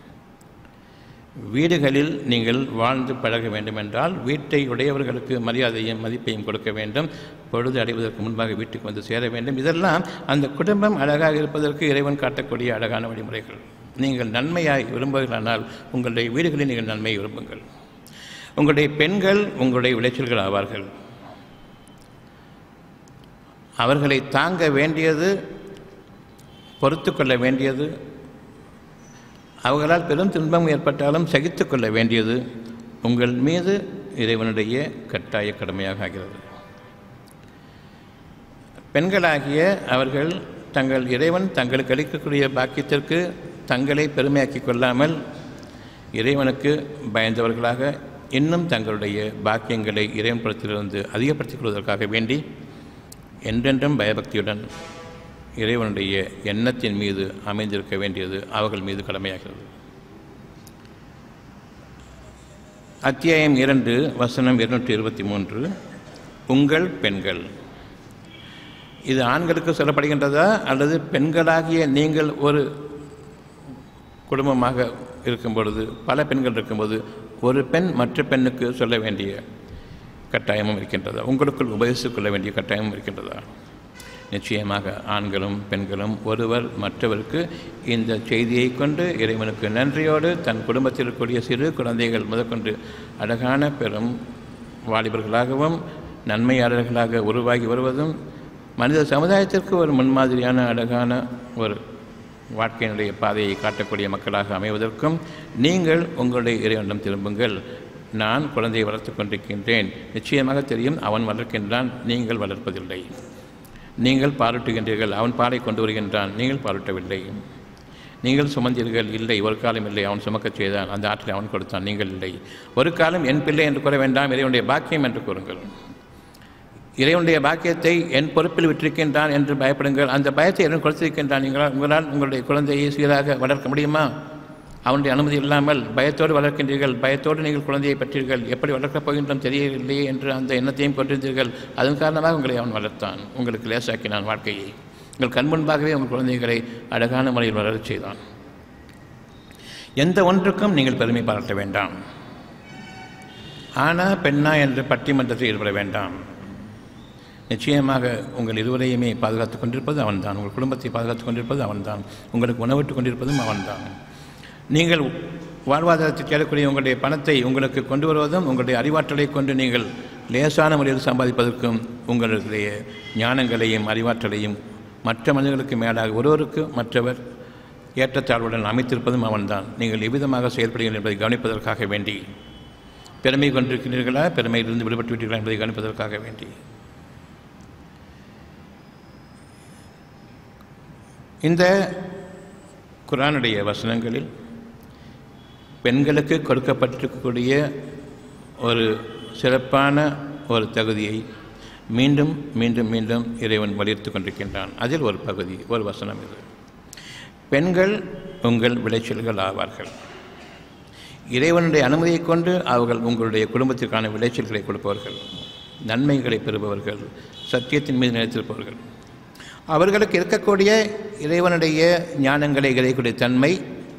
வீடுகளில் நீங்கள் வாழ்ந்து பழக வேண்டுமென்றால் வீட்டை உடையவர்களுக்கு மரியாதையும் மதிப்பையும் கொடுக்க வேண்டும் பொழுது அடைவதற்கு முன்பாக வீட்டுக்கு வந்து சேர வேண்டும் இதெல்லாம் அந்த குடும்பம் அழகாக இருப்பதற்கு இறைவன் காட்டக்கூடிய அழகான வழிமுறைகள் நீங்கள் நன்மையாய் விரும்புகிறானால் உங்களுடைய வீடுகளில் நீங்கள் நன்மையை விரும்புங்கள் உங்களுடைய பெண்கள் உங்களுடைய விளைச்சல்கள் ஆவார்கள் அவர்களை தாங்க வேண்டியது பொறுத்து கொள்ள வேண்டியது அவர்களால் பெரும் துன்பம் ஏற்பட்டாலும் சகித்து கொள்ள வேண்டியது உங்கள் மீது இறைவனுடைய கட்டாய கடமையாக ஆகிறது பெண்களாகிய அவர்கள் தங்கள் இறைவன் தங்களுக்கு அளிக்கக்கூடிய பாக்கியத்திற்கு தங்களை பெருமையாக்கிக் கொள்ளாமல் இறைவனுக்கு பயந்தவர்களாக இன்னும் தங்களுடைய பாக்கியங்களை இறைவன் புறத்திலிருந்து அதிகப்படுத்திக் கொள்வதற்காக வேண்டி என்றென்றும் பயபக்தியுடன் இறைவனுடைய எண்ணத்தின் மீது அமைந்திருக்க வேண்டியது அவர்கள் மீது கடமையாகிறது அத்தியாயம் இரண்டு வசனம் இருநூற்றி இருபத்தி மூன்று உங்கள் பெண்கள் இது ஆண்களுக்கு சொல்லப்படுகின்றதா அல்லது பெண்களாகிய நீங்கள் ஒரு குடும்பமாக இருக்கும் பொழுது பல பெண்கள் இருக்கும்போது ஒரு பெண் மற்ற பெண்ணுக்கு சொல்ல வேண்டிய கட்டாயமும் இருக்கின்றதா உங்களுக்குள் உபதேசித்துக் கொள்ள வேண்டிய கட்டாயமும் இருக்கின்றதா நிச்சயமாக ஆண்களும் பெண்களும் ஒருவர் மற்றவருக்கு இந்த செய்தியை கொண்டு இறைவனுக்கு நன்றியோடு தன் குடும்பத்தில் இருக்கக்கூடிய சிறு குழந்தைகள் முதற்கொண்டு அழகான பெரும் வாலிபர்களாகவும் நன்மையாளர்களாக உருவாகி வருவதும் மனித சமுதாயத்திற்கு ஒரு முன்மாதிரியான அழகான ஒரு வாழ்க்கையினுடைய பாதையை காட்டக்கூடிய மக்களாக அமைவதற்கும் நீங்கள் உங்களுடைய இறைவனிடம் திரும்புங்கள் நான் குழந்தையை வளர்த்து கொண்டிருக்கின்றேன் நிச்சயமாக தெரியும் அவன் வளர்க்கின்றான் நீங்கள் வளர்ப்பதில்லை நீங்கள் பாராட்டுகின்றீர்கள் அவன் பாலை கொண்டு வருகின்றான் நீங்கள் பாராட்டவில்லை நீங்கள் சுமந்தீர்கள் இல்லை ஒரு காலம் இல்லை அவன் சுமக்கச் செய்தான் அந்த ஆற்றலை அவன் கொடுத்தான் நீங்கள் இல்லை ஒரு காலம் என் பிள்ளை என்று கூற வேண்டாம் இறைவனுடைய பாக்கியம் என்று கூறுங்கள் இறைவனுடைய பாக்கியத்தை என் பொறுப்பில் விட்டிருக்கின்றான் என்று பயப்படுங்கள் அந்த பயத்தை இறைவன் கொடுத்திருக்கின்றான் நீங்களால் உங்களால் உங்களுடைய குழந்தையை சீராக வளர்க்க முடியுமா அவனுடைய அனுமதி இல்லாமல் பயத்தோடு வளர்க்கின்றீர்கள் பயத்தோடு நீங்கள் குழந்தையை பெற்றீர்கள் எப்படி வளர்க்கப் போகின்றோம் தெரியவில்லையே என்று அந்த எண்ணத்தையும் கொண்டிருந்தீர்கள் அதன் காரணமாக உங்களை அவன் வளர்த்தான் உங்களுக்கு லேசாக்கினான் வாழ்க்கையை உங்கள் கண் முன்பாகவே உங்கள் குழந்தைகளை அழகான முறையில் வளரச் செய்தான் எந்த ஒன்றுக்கும் நீங்கள் பெருமை பாராட்ட வேண்டாம் ஆனா பெண்ணா என்ற பட்டிமன்றத்தில் ஈடுபட வேண்டாம் நிச்சயமாக உங்கள் இருவரையுமே பாதுகாத்துக் கொண்டிருப்பது அவன்தான் உங்கள் குடும்பத்தை பாதுகாத்துக் கொண்டிருப்பது அவன்தான் உங்களுக்கு உணவிட்டுக் கொண்டிருப்பதும் அவன்தான் நீங்கள் வாழ்வாதாரத்தை தேடக்கூடிய உங்களுடைய பணத்தை உங்களுக்கு கொண்டு வருவதும் உங்களுடைய அறிவாற்றலை கொண்டு நீங்கள் லேசான முறையில் சம்பாதிப்பதற்கும் உங்களுடைய ஞானங்களையும் அறிவாற்றலையும் மற்ற மனிதர்களுக்கு மேலாக ஒருவருக்கு மற்றவர் ஏற்றத்தாழ்வுடன் அமைத்திருப்பதும் அவன்தான் நீங்கள் எவ்விதமாக செயல்படுகிறீர்கள் என்பதை கவனிப்பதற்காக வேண்டி பெருமை கொண்டிருக்கிறீர்களா பெருமையிலிருந்து விடுபட்டு விட்டீர்களா என்பதை கவனிப்பதற்காக வேண்டி இந்த குரானுடைய வசனங்களில் பெண்களுக்கு கொடுக்கப்பட்டிருக்கக்கூடிய ஒரு சிறப்பான ஒரு தகுதியை மீண்டும் மீண்டும் மீண்டும் இறைவன் வலியுறுத்தி கொண்டிருக்கின்றான் அதில் ஒரு பகுதி ஒரு வசனம் இது பெண்கள் உங்கள் விளைச்சல்கள் ஆவார்கள் இறைவனுடைய அனுமதியை கொண்டு அவர்கள் உங்களுடைய குடும்பத்திற்கான விளைச்சல்களை கொடுப்பவர்கள் நன்மைகளை பெறுபவர்கள் சத்தியத்தின் மீது நிலைத்திருப்பவர்கள் அவர்களுக்கு இருக்கக்கூடிய இறைவனுடைய ஞானங்களை கிடைக்கக்கூடிய தன்மை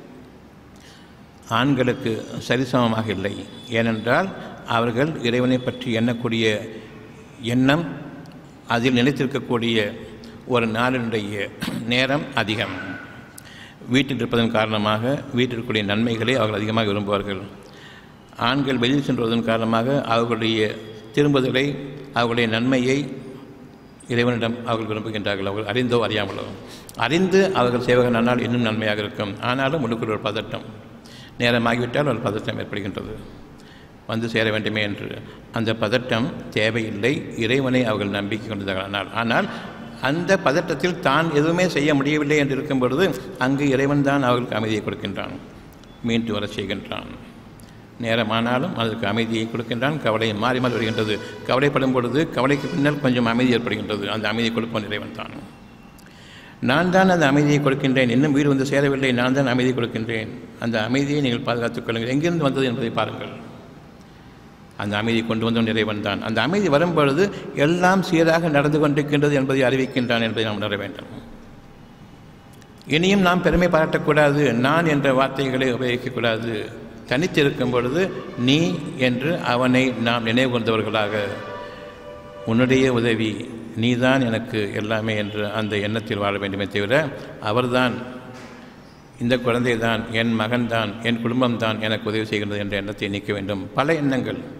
ஆண்களுக்கு சரிசமமாக இல்லை ஏனென்றால் அவர்கள் இறைவனை பற்றி எண்ணக்கூடிய எண்ணம் அதில் நிலைத்திருக்கக்கூடிய ஒரு நாளினுடைய நேரம் அதிகம் வீட்டில் இருப்பதன் காரணமாக வீட்டில் இருக்கக்கூடிய நன்மைகளை அவர்கள் அதிகமாக விரும்புவார்கள் ஆண்கள் வெளியில் சென்றுவதன் காரணமாக அவர்களுடைய திரும்புதலை அவர்களுடைய நன்மையை இறைவனிடம் அவர்கள் விரும்புகின்றார்கள் அவர்கள் அறிந்தோ அறியாமலோ அறிந்து அவர்கள் சேவகன் ஆனால் இன்னும் நன்மையாக இருக்கும் ஆனாலும் உள்ளுக்குள் ஒரு பதட்டம் நேரமாகிவிட்டால் ஒரு பதட்டம் ஏற்படுகின்றது வந்து சேர வேண்டுமே என்று அந்த பதட்டம் தேவையில்லை இறைவனை அவர்கள் நம்பிக்கை கொண்டிருந்தார்கள் ஆனால் ஆனால் அந்த பதட்டத்தில் தான் எதுவுமே செய்ய முடியவில்லை என்று இருக்கும் பொழுது அங்கு இறைவன் தான் அவர்களுக்கு அமைதியை கொடுக்கின்றான் மீண்டு வரச் செய்கின்றான் நேரமானாலும் அதற்கு அமைதியை கொடுக்கின்றான் கவலை மாறி மாறி வருகின்றது கவலைப்படும் பொழுது கவலைக்கு பின்னர் கொஞ்சம் அமைதி ஏற்படுகின்றது அந்த அமைதியை கொடுப்பவன் இறைவன் தான் நான் தான் அந்த அமைதியை கொடுக்கின்றேன் இன்னும் வீடு வந்து சேரவில்லை நான் தான் அமைதியை கொடுக்கின்றேன் அந்த அமைதியை நீங்கள் பாதுகாத்துக் கொள்ளுங்கள் எங்கிருந்து வந்தது என்பதை பாருங்கள் அந்த அமைதி கொண்டு வந்தவன் இறைவன் தான் அந்த அமைதி வரும்பொழுது எல்லாம் சீராக நடந்து கொண்டிருக்கின்றது என்பதை அறிவிக்கின்றான் என்பதை நாம் உணர வேண்டும் இனியும் நாம் பெருமை பாராட்டக்கூடாது நான் என்ற வார்த்தைகளை உபயோகிக்கக்கூடாது தனித்திருக்கும் பொழுது நீ என்று அவனை நாம் நினைவு கொண்டவர்களாக உன்னுடைய உதவி நீதான் எனக்கு எல்லாமே என்று அந்த எண்ணத்தில் வாழ வேண்டுமே தவிர அவர்தான் இந்த குழந்தை தான் என் மகன்தான் என் குடும்பம்தான் எனக்கு உதவி செய்கின்றது என்ற எண்ணத்தை நீக்க வேண்டும் பல எண்ணங்கள்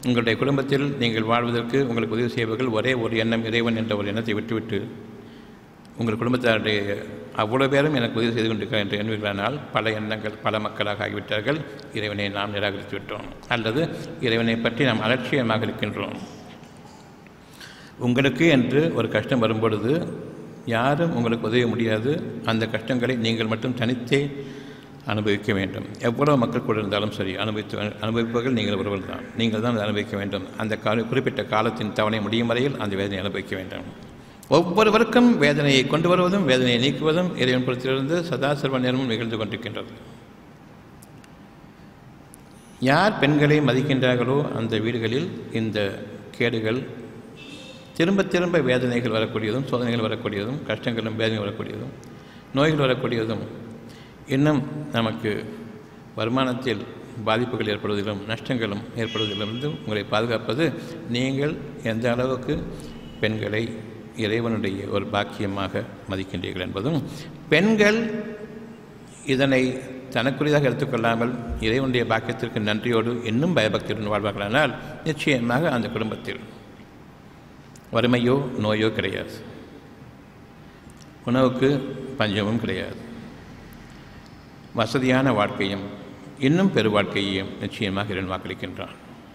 உங்களுடைய குடும்பத்தில் நீங்கள் வாழ்வதற்கு உங்களுக்கு உதவி செய்பவர்கள் ஒரே ஒரு எண்ணம் இறைவன் என்ற ஒரு எண்ணத்தை விட்டுவிட்டு உங்கள் குடும்பத்தாருடைய அவ்வளோ பேரும் எனக்கு உதவி செய்து கொண்டிருக்கிறார் என்று எண்ணுவீர்களானால் பல எண்ணங்கள் பல மக்களாக ஆகிவிட்டார்கள் இறைவனை நாம் நிராகரித்து விட்டோம் அல்லது இறைவனை பற்றி நாம் அலட்சியமாக இருக்கின்றோம் உங்களுக்கு என்று ஒரு கஷ்டம் வரும்பொழுது யாரும் உங்களுக்கு உதவ முடியாது அந்த கஷ்டங்களை நீங்கள் மட்டும் தனித்தே அனுபவிக்க வேண்டும் எவ்வளவு மக்கள் கூட இருந்தாலும் சரி அனுபவித்து அனுபவிப்பவர்கள் நீங்கள் ஒருவர் தான் நீங்கள் தான் அதை அனுபவிக்க வேண்டும் அந்த கால குறிப்பிட்ட காலத்தின் தவணை முடியும் வரையில் அந்த வேதனை அனுபவிக்க வேண்டும் ஒவ்வொருவருக்கும் வேதனையை கொண்டு வருவதும் வேதனையை நீக்குவதும் இறைவன் புறத்திலிருந்து சதா சர்வ நேரமும் நிகழ்ந்து கொண்டிருக்கின்றது யார் பெண்களை மதிக்கின்றார்களோ அந்த வீடுகளில் இந்த கேடுகள் திரும்ப திரும்ப வேதனைகள் வரக்கூடியதும் சோதனைகள் வரக்கூடியதும் கஷ்டங்களும் வேதனை வரக்கூடியதும் நோய்கள் வரக்கூடியதும் இன்னும் நமக்கு வருமானத்தில் பாதிப்புகள் ஏற்படுவதிலும் நஷ்டங்களும் ஏற்படுவதிலிருந்து உங்களை பாதுகாப்பது நீங்கள் எந்த அளவுக்கு பெண்களை இறைவனுடைய ஒரு பாக்கியமாக மதிக்கின்றீர்கள் என்பதும் பெண்கள் இதனை தனக்குரியதாக எடுத்துக்கொள்ளாமல் இறைவனுடைய பாக்கியத்திற்கு நன்றியோடு இன்னும் பயபக்தியுடன் வாழ்வார்களானால் நிச்சயமாக அந்த குடும்பத்தில் வறுமையோ நோயோ கிடையாது உணவுக்கு பஞ்சமும் கிடையாது வசதியான வாழ்க்கையும் இன்னும் பெரு வாழ்க்கையையும் நிச்சயமாக இறைவன் வாக்களிக்கின்றான்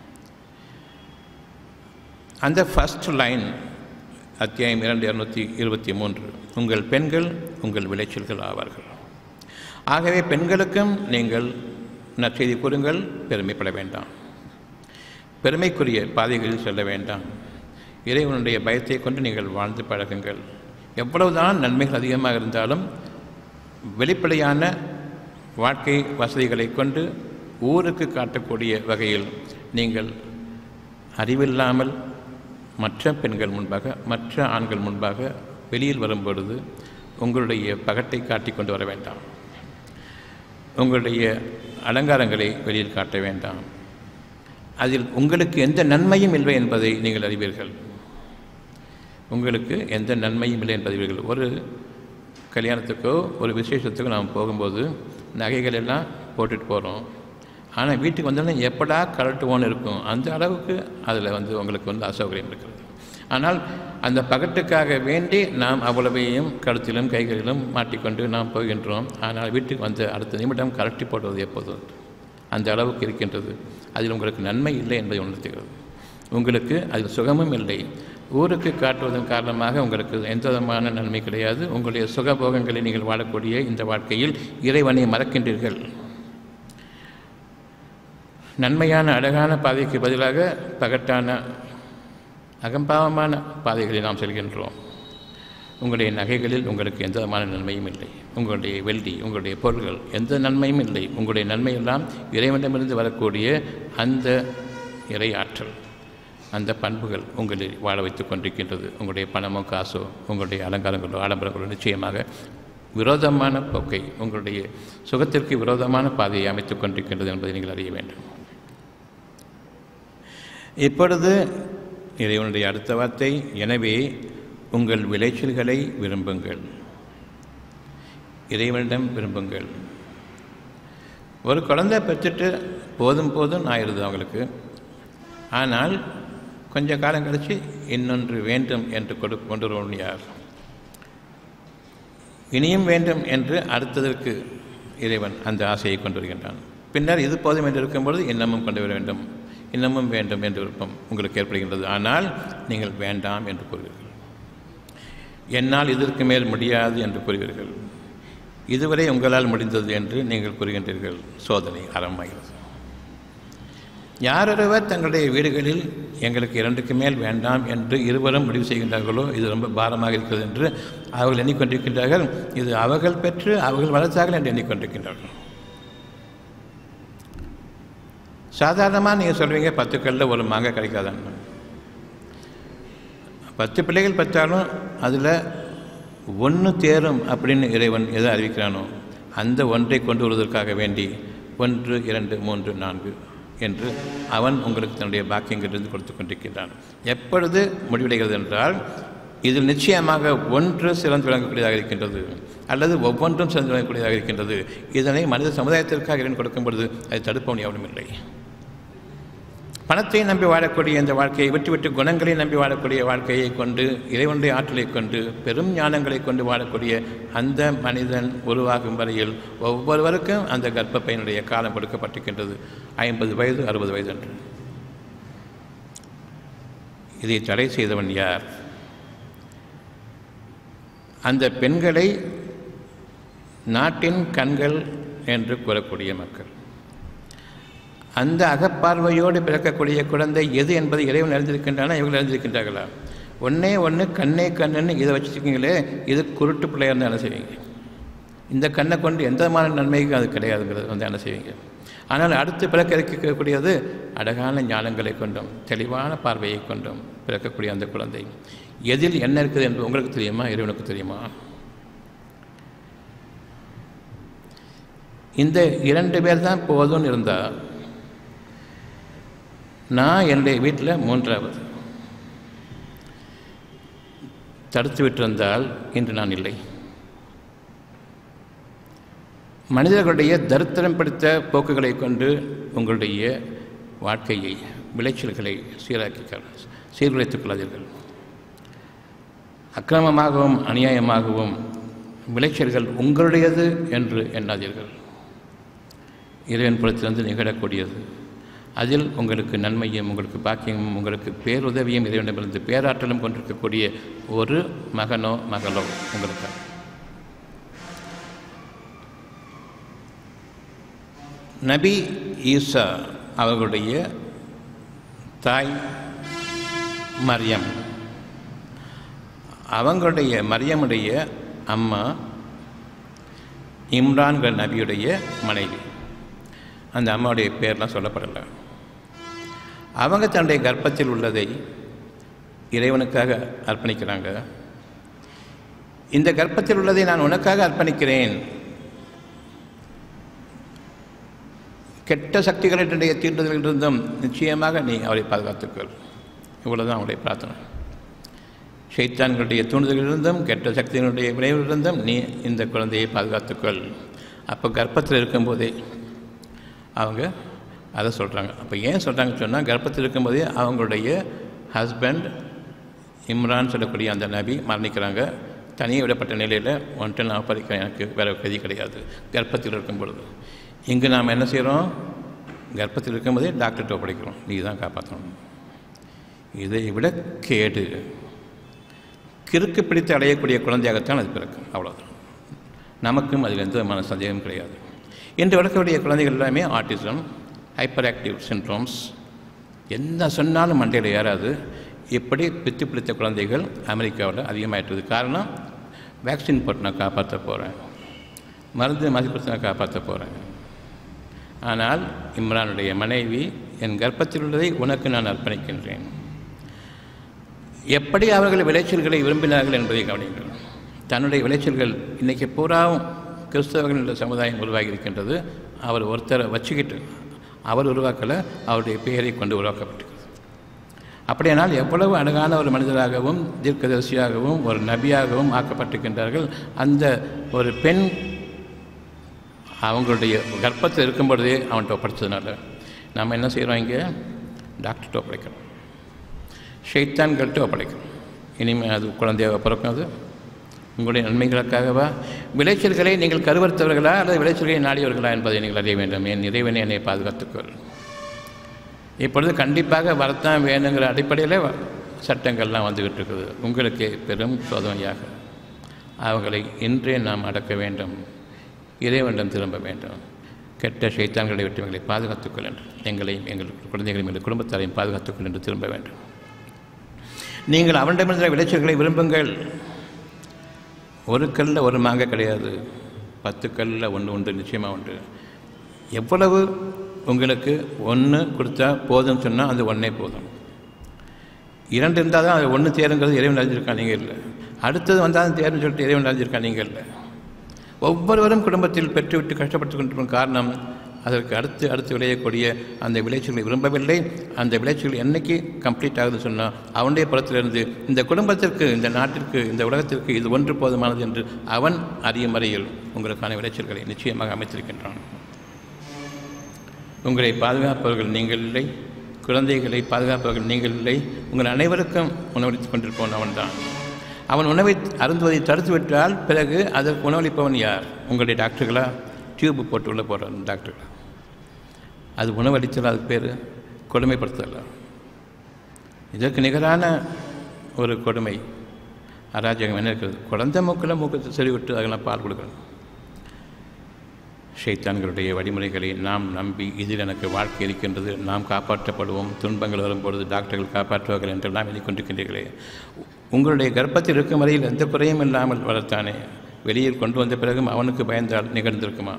அந்த ஃபஸ்ட் லைன் அத்தியாயம் இரண்டு இரநூத்தி இருபத்தி மூன்று உங்கள் பெண்கள் உங்கள் விளைச்சல்கள் ஆவார்கள் ஆகவே பெண்களுக்கும் நீங்கள் நற்செய்தி கூறுங்கள் பெருமைப்பட வேண்டாம் பெருமைக்குரிய பாதைகளில் செல்ல வேண்டாம் இறைவனுடைய பயத்தை கொண்டு நீங்கள் வாழ்ந்து பழகுங்கள் எவ்வளவுதான் நன்மைகள் அதிகமாக இருந்தாலும் வெளிப்படையான வாழ்க்கை வசதிகளை கொண்டு ஊருக்கு காட்டக்கூடிய வகையில் நீங்கள் அறிவில்லாமல் மற்ற பெண்கள் முன்பாக மற்ற ஆண்கள் முன்பாக வெளியில் வரும்பொழுது உங்களுடைய பகட்டை காட்டிக் கொண்டு வர வேண்டாம் உங்களுடைய அலங்காரங்களை வெளியில் காட்ட வேண்டாம் அதில் உங்களுக்கு எந்த நன்மையும் இல்லை என்பதை நீங்கள் அறிவீர்கள் உங்களுக்கு எந்த நன்மையும் இல்லை என்பதை அறிவீர்கள் ஒரு கல்யாணத்துக்கோ ஒரு விசேஷத்துக்கோ நாம் போகும்போது நகைகள் எல்லாம் போட்டுட்டு போகிறோம் ஆனால் வீட்டுக்கு வந்தோடனே எப்படா கலட்டுவோன்னு இருக்கும் அந்த அளவுக்கு அதில் வந்து உங்களுக்கு வந்து அசௌகரியம் இருக்கிறது ஆனால் அந்த பகட்டுக்காக வேண்டி நாம் அவ்வளவையும் கழுத்திலும் கைகளிலும் மாட்டிக்கொண்டு நாம் போகின்றோம் ஆனால் வீட்டுக்கு வந்த அடுத்த நிமிடம் கலட்டி போடுவது எப்போதும் அந்த அளவுக்கு இருக்கின்றது அதில் உங்களுக்கு நன்மை இல்லை என்பதை உணர்த்துகிறது உங்களுக்கு அதில் சுகமும் இல்லை ஊருக்கு காட்டுவதன் காரணமாக உங்களுக்கு எந்த விதமான நன்மை கிடையாது உங்களுடைய சுகபோகங்களை நீங்கள் வாழக்கூடிய இந்த வாழ்க்கையில் இறைவனை மறக்கின்றீர்கள் நன்மையான அழகான பாதைக்கு பதிலாக பகட்டான அகம்பாவமான பாதைகளை நாம் செல்கின்றோம் உங்களுடைய நகைகளில் உங்களுக்கு எந்த விதமான நன்மையும் இல்லை உங்களுடைய வெள்ளி உங்களுடைய பொருள்கள் எந்த நன்மையும் இல்லை உங்களுடைய நன்மையெல்லாம் இறைவனிடமிருந்து வரக்கூடிய அந்த இறை ஆற்றல் அந்த பண்புகள் உங்களை வாழ வைத்து கொண்டிருக்கின்றது உங்களுடைய பணமோ காசோ உங்களுடைய அலங்காரங்களோ ஆடம்பரங்களோ நிச்சயமாக விரோதமான போக்கை உங்களுடைய சுகத்திற்கு விரோதமான பாதையை அமைத்துக் கொண்டிருக்கின்றது என்பதை நீங்கள் அறிய வேண்டும் இப்பொழுது இறைவனுடைய அடுத்த வார்த்தை எனவே உங்கள் விளைச்சல்களை விரும்புங்கள் இறைவனிடம் விரும்புங்கள் ஒரு குழந்தை பெற்றுட்டு போதும் போதும் ஆயிடுது அவங்களுக்கு ஆனால் கொஞ்ச காலம் கழித்து இன்னொன்று வேண்டும் என்று கொடு கொண்டு வருவன் யார் இனியும் வேண்டும் என்று அடுத்ததற்கு இறைவன் அந்த ஆசையை கொண்டு வருகின்றான் பின்னர் இது போதும் என்று இருக்கும்பொழுது இன்னமும் கொண்டு வர வேண்டும் இன்னமும் வேண்டும் என்று விருப்பம் உங்களுக்கு ஏற்படுகின்றது ஆனால் நீங்கள் வேண்டாம் என்று கூறுவீர்கள் என்னால் இதற்கு மேல் முடியாது என்று கூறுவீர்கள் இதுவரை உங்களால் முடிந்தது என்று நீங்கள் கூறுகின்றீர்கள் சோதனை ஆரம்பமாகிறது யாரொருவர் தங்களுடைய வீடுகளில் எங்களுக்கு இரண்டுக்கு மேல் வேண்டாம் என்று இருவரும் முடிவு செய்கின்றார்களோ இது ரொம்ப பாரமாக இருக்கிறது என்று அவர்கள் எண்ணிக்கொண்டிருக்கின்றார்கள் இது அவர்கள் பெற்று அவர்கள் வளர்த்தார்கள் என்று எண்ணிக்கொண்டிருக்கின்றார்கள் சாதாரணமாக நீங்கள் சொல்வீங்க பத்து கல்லில் ஒரு மாங்காய் கிடைக்காதான்னு பத்து பிள்ளைகள் பெற்றாலும் அதில் ஒன்று தேரும் அப்படின்னு இறைவன் எதை அறிவிக்கிறானோ அந்த ஒன்றை கொண்டு வருவதற்காக வேண்டி ஒன்று இரண்டு மூன்று நான்கு என்று அவன் உங்களுக்கு தன்னுடைய பாக்கியங்களிலிருந்து கொடுத்து கொண்டிருக்கின்றான் எப்பொழுது முடிவடைகிறது என்றால் இதில் நிச்சயமாக ஒன்று சிறந்து விளங்கக்கூடியதாக இருக்கின்றது அல்லது ஒவ்வொன்றும் சிறந்து விளங்கக்கூடியதாக இருக்கின்றது இதனை மனித சமுதாயத்திற்காக இறைவன் கொடுக்கும் பொழுது அதை தடுப்பவன் எவனும் இல்லை பணத்தை நம்பி வாழக்கூடிய இந்த வாழ்க்கையை விட்டு விட்டு குணங்களை நம்பி வாழக்கூடிய வாழ்க்கையை கொண்டு இறைவனுடைய ஆற்றலை கொண்டு பெரும் ஞானங்களை கொண்டு வாழக்கூடிய அந்த மனிதன் உருவாகும் வரையில் ஒவ்வொருவருக்கும் அந்த கர்ப்பப்பையனுடைய காலம் கொடுக்கப்பட்டிருக்கின்றது ஐம்பது வயது அறுபது வயது என்று இதை தடை செய்தவன் யார் அந்த பெண்களை நாட்டின் கண்கள் என்று கூறக்கூடிய மக்கள் அந்த அகப்பார்வையோடு பிறக்கக்கூடிய குழந்தை எது என்பதை இறைவன் அறிந்திருக்கின்றன இவர்கள் அறிந்திருக்கின்றார்களா ஒன்றே ஒன்று கண்ணே கண்ணுன்னு இதை வச்சுருக்கீங்களே இது குருட்டு பிள்ளையாக இருந்தால் என்ன செய்வீங்க இந்த கண்ணை கொண்டு எந்த விதமான நன்மைக்கும் அது கிடையாதுங்கிறது வந்து என்ன செய்வீங்க ஆனால் அடுத்து பிறக்க இருக்கக்கூடியது அழகான ஞானங்களை கொண்டும் தெளிவான பார்வையை கொண்டும் பிறக்கக்கூடிய அந்த குழந்தை எதில் என்ன இருக்குது என்பது உங்களுக்கு தெரியுமா இறைவனுக்கு தெரியுமா இந்த இரண்டு பேர் தான் போதும்னு இருந்தால் நான் என்னுடைய வீட்டில் மூன்றாவது தடுத்து விட்டிருந்தால் இன்று நான் இல்லை மனிதர்களுடைய தரித்திரம் பிடித்த போக்குகளை கொண்டு உங்களுடைய வாழ்க்கையை விளைச்சல்களை சீராக்கி சீர்குலைத்துக் கொள்ளாதீர்கள் அக்கிரமமாகவும் அநியாயமாகவும் விளைச்சல்கள் உங்களுடையது என்று எண்ணாதீர்கள் இறைவன் புறத்திலிருந்து நிகழக்கூடியது அதில் உங்களுக்கு நன்மையும் உங்களுக்கு பாக்கியமும் உங்களுக்கு பேருதவியும் இறைவனிடமிருந்து பேராற்றலும் கொண்டிருக்கக்கூடிய ஒரு மகனோ மகளோ உங்களுக்கு நபி ஈசா அவர்களுடைய தாய் மரியம் அவங்களுடைய மரியமுடைய அம்மா இம்ரான்கள் நபியுடைய மனைவி அந்த அம்மாவுடைய பேர்லாம் சொல்லப்படலை அவங்க தன்னுடைய கர்ப்பத்தில் உள்ளதை இறைவனுக்காக அர்ப்பணிக்கிறாங்க இந்த கர்ப்பத்தில் உள்ளதை நான் உனக்காக அர்ப்பணிக்கிறேன் கெட்ட சக்திகளினுடைய தீண்டுதலிலிருந்தும் நிச்சயமாக நீ அவரை பாதுகாத்துக்கொள் இவ்வளோதான் அவருடைய பிரார்த்தனை ஷைத்தான்களுடைய தூண்டுதலிலிருந்தும் கெட்ட சக்திகளுடைய விளைவிலிருந்தும் நீ இந்த குழந்தையை பாதுகாத்துக்கொள் அப்போ கர்ப்பத்தில் இருக்கும்போதே அவங்க அதை சொல்கிறாங்க அப்போ ஏன் சொல்கிறாங்கன்னு சொன்னால் கர்ப்பத்தில் இருக்கும்போதே அவங்களுடைய ஹஸ்பண்ட் இம்ரான் சொல்லக்கூடிய அந்த நபி மரணிக்கிறாங்க தனியே விடப்பட்ட நிலையில் ஒன்ட்டு நான் படிக்கிறேன் எனக்கு வேறு கதி கிடையாது கர்ப்பத்தில் இருக்கும் பொழுது இங்கு நாம் என்ன செய்கிறோம் கர்ப்பத்தில் இருக்கும்போதே டாக்டர்கிட்ட ஒப்படைக்கிறோம் நீ தான் காப்பாற்றணும் இதை விட கேடு கிறுக்கு பிடித்து அடையக்கூடிய குழந்தையாகத்தான் அது பிறக்கும் அவ்வளோதான் நமக்கும் அதில் எந்த விதமான சந்தேகம் கிடையாது இன்று வளர்க்கக்கூடிய குழந்தைகள் எல்லாமே ஆட்டிசம் ஹைப்பர் ஆக்டிவ் சின்ட்ரோம்ஸ் என்ன சொன்னாலும் மண்டையில் ஏறாது இப்படி பித்து பிடித்த குழந்தைகள் அமெரிக்காவில் அதிகமாகிட்டுது காரணம் வேக்சின் போட்டு நான் காப்பாற்ற போகிறேன் மருந்து மாசி கொடுத்து நான் காப்பாற்ற போகிறேன் ஆனால் இம்ரானுடைய மனைவி என் கர்ப்பத்தில் உள்ளதை உனக்கு நான் அர்ப்பணிக்கின்றேன் எப்படி அவர்கள் விளைச்சல்களை விரும்பினார்கள் என்பதை கவனிங்கள் தன்னுடைய விளைச்சல்கள் இன்றைக்கி பூராவும் கிறிஸ்தவர்கள் என்ற சமுதாயம் உருவாகி இருக்கின்றது அவர் ஒருத்தரை வச்சுக்கிட்டு அவர் உருவாக்கலை அவருடைய பெயரை கொண்டு உருவாக்கப்பட்டிருக்கிறது அப்படியானால் எவ்வளவு அழகான ஒரு மனிதராகவும் தீர்க்கதரிசியாகவும் ஒரு நபியாகவும் ஆக்கப்பட்டிருக்கின்றார்கள் அந்த ஒரு பெண் அவங்களுடைய கர்ப்பத்தில் இருக்கும் பொழுதே அவன்கிட்ட ஒப்படைச்சதுனால நம்ம என்ன செய்கிறோம் இங்கே டாக்டர்கிட்ட ஒப்படைக்கிறோம் ஷைத்தான்கள்கிட்ட ஒப்படைக்கிறோம் இனிமேல் அது குழந்தையாக பிறக்கும் அது உங்களுடைய நன்மைகளுக்காகவா விளைச்சல்களை நீங்கள் கருவறுத்தவர்களா அல்லது விளைச்சல்களை நாடியவர்களா என்பதை நீங்கள் அறிய வேண்டும் என் இறைவனை என்னை பாதுகாத்துக்கொள் இப்பொழுது கண்டிப்பாக வரத்தான் வேணுங்கிற அடிப்படையில் சட்டங்கள்லாம் வந்துக்கிட்டு இருக்குது உங்களுக்கு பெரும் சோதனையாக அவர்களை இன்றே நாம் அடக்க வேண்டும் இறைவனிடம் திரும்ப வேண்டும் கெட்ட சைத்தான்களை விட்டு எங்களை பாதுகாத்துக்கொள் என்று எங்களையும் எங்கள் குழந்தைகளையும் எங்கள் குடும்பத்தாரையும் பாதுகாத்துக்கொள் என்று திரும்ப வேண்டும் நீங்கள் அவனிடமிருந்த விளைச்சல்களை விரும்புங்கள் ஒரு கல்லில் ஒரு மாங்காய் கிடையாது பத்து கல்லில் ஒன்று உண்டு நிச்சயமாக உண்டு எவ்வளவு உங்களுக்கு ஒன்று கொடுத்தா போதும்னு சொன்னால் அது ஒன்றே போதும் இரண்டு இருந்தால் தான் அது ஒன்று தேருங்கிறது இறைவன் அறிஞ்சிருக்கா நீங்கள் இல்லை அடுத்தது வந்தால் தேர்னு சொல்லிட்டு இறைவன் அறிஞ்சிருக்கா நீங்கள் இல்லை ஒவ்வொருவரும் குடும்பத்தில் பெற்றுவிட்டு கஷ்டப்பட்டு கொண்டிருக்கும் காரணம் அதற்கு அடுத்து அடுத்து விளையக்கூடிய அந்த விளைச்சல்களை விரும்பவில்லை அந்த விளைச்சல் என்னைக்கு கம்ப்ளீட் ஆகுதுன்னு சொன்னால் அவனுடைய புறத்திலிருந்து இந்த குடும்பத்திற்கு இந்த நாட்டிற்கு இந்த உலகத்திற்கு இது ஒன்று போதுமானது என்று அவன் அறியும் வரையில் உங்களுக்கான விளைச்சல்களை நிச்சயமாக அமைத்திருக்கின்றான் உங்களை பாதுகாப்பவர்கள் நீங்கள் இல்லை குழந்தைகளை பாதுகாப்பவர்கள் நீங்கள் இல்லை உங்கள் அனைவருக்கும் உணவளித்துக் கொண்டிருப்பவன் அவன்தான் அவன் உணவை அருந்துவதை தடுத்துவிட்டால் பிறகு அதற்கு உணவளிப்பவன் யார் உங்களுடைய டாக்டர்களா டியூப் போட்டு உள்ள போகிற டாக்டர்களா அது உணவளித்தல் அதுக்கு பேர் கொடுமைப்படுத்தல இதற்கு நிகரான ஒரு கொடுமை அராஜகம் என்ன இருக்கிறது குழந்தை மூக்கில் மூக்கத்தை செறிவிட்டு அதெல்லாம் பால் கொடுக்கணும் ஷைத்தான்களுடைய வழிமுறைகளை நாம் நம்பி இதில் எனக்கு வாழ்க்கை இருக்கின்றது நாம் காப்பாற்றப்படுவோம் துன்பங்கள் வரும்பொழுது டாக்டர்கள் காப்பாற்றுவார்கள் என்றெல்லாம் எண்ணிக்கொண்டிருக்கின்றீர்களே உங்களுடைய கர்ப்பத்தில் இருக்கும் வரையில் எந்த குறையும் இல்லாமல் வளர்த்தானே வெளியில் கொண்டு வந்த பிறகும் அவனுக்கு பயந்தால் நிகழ்ந்திருக்குமா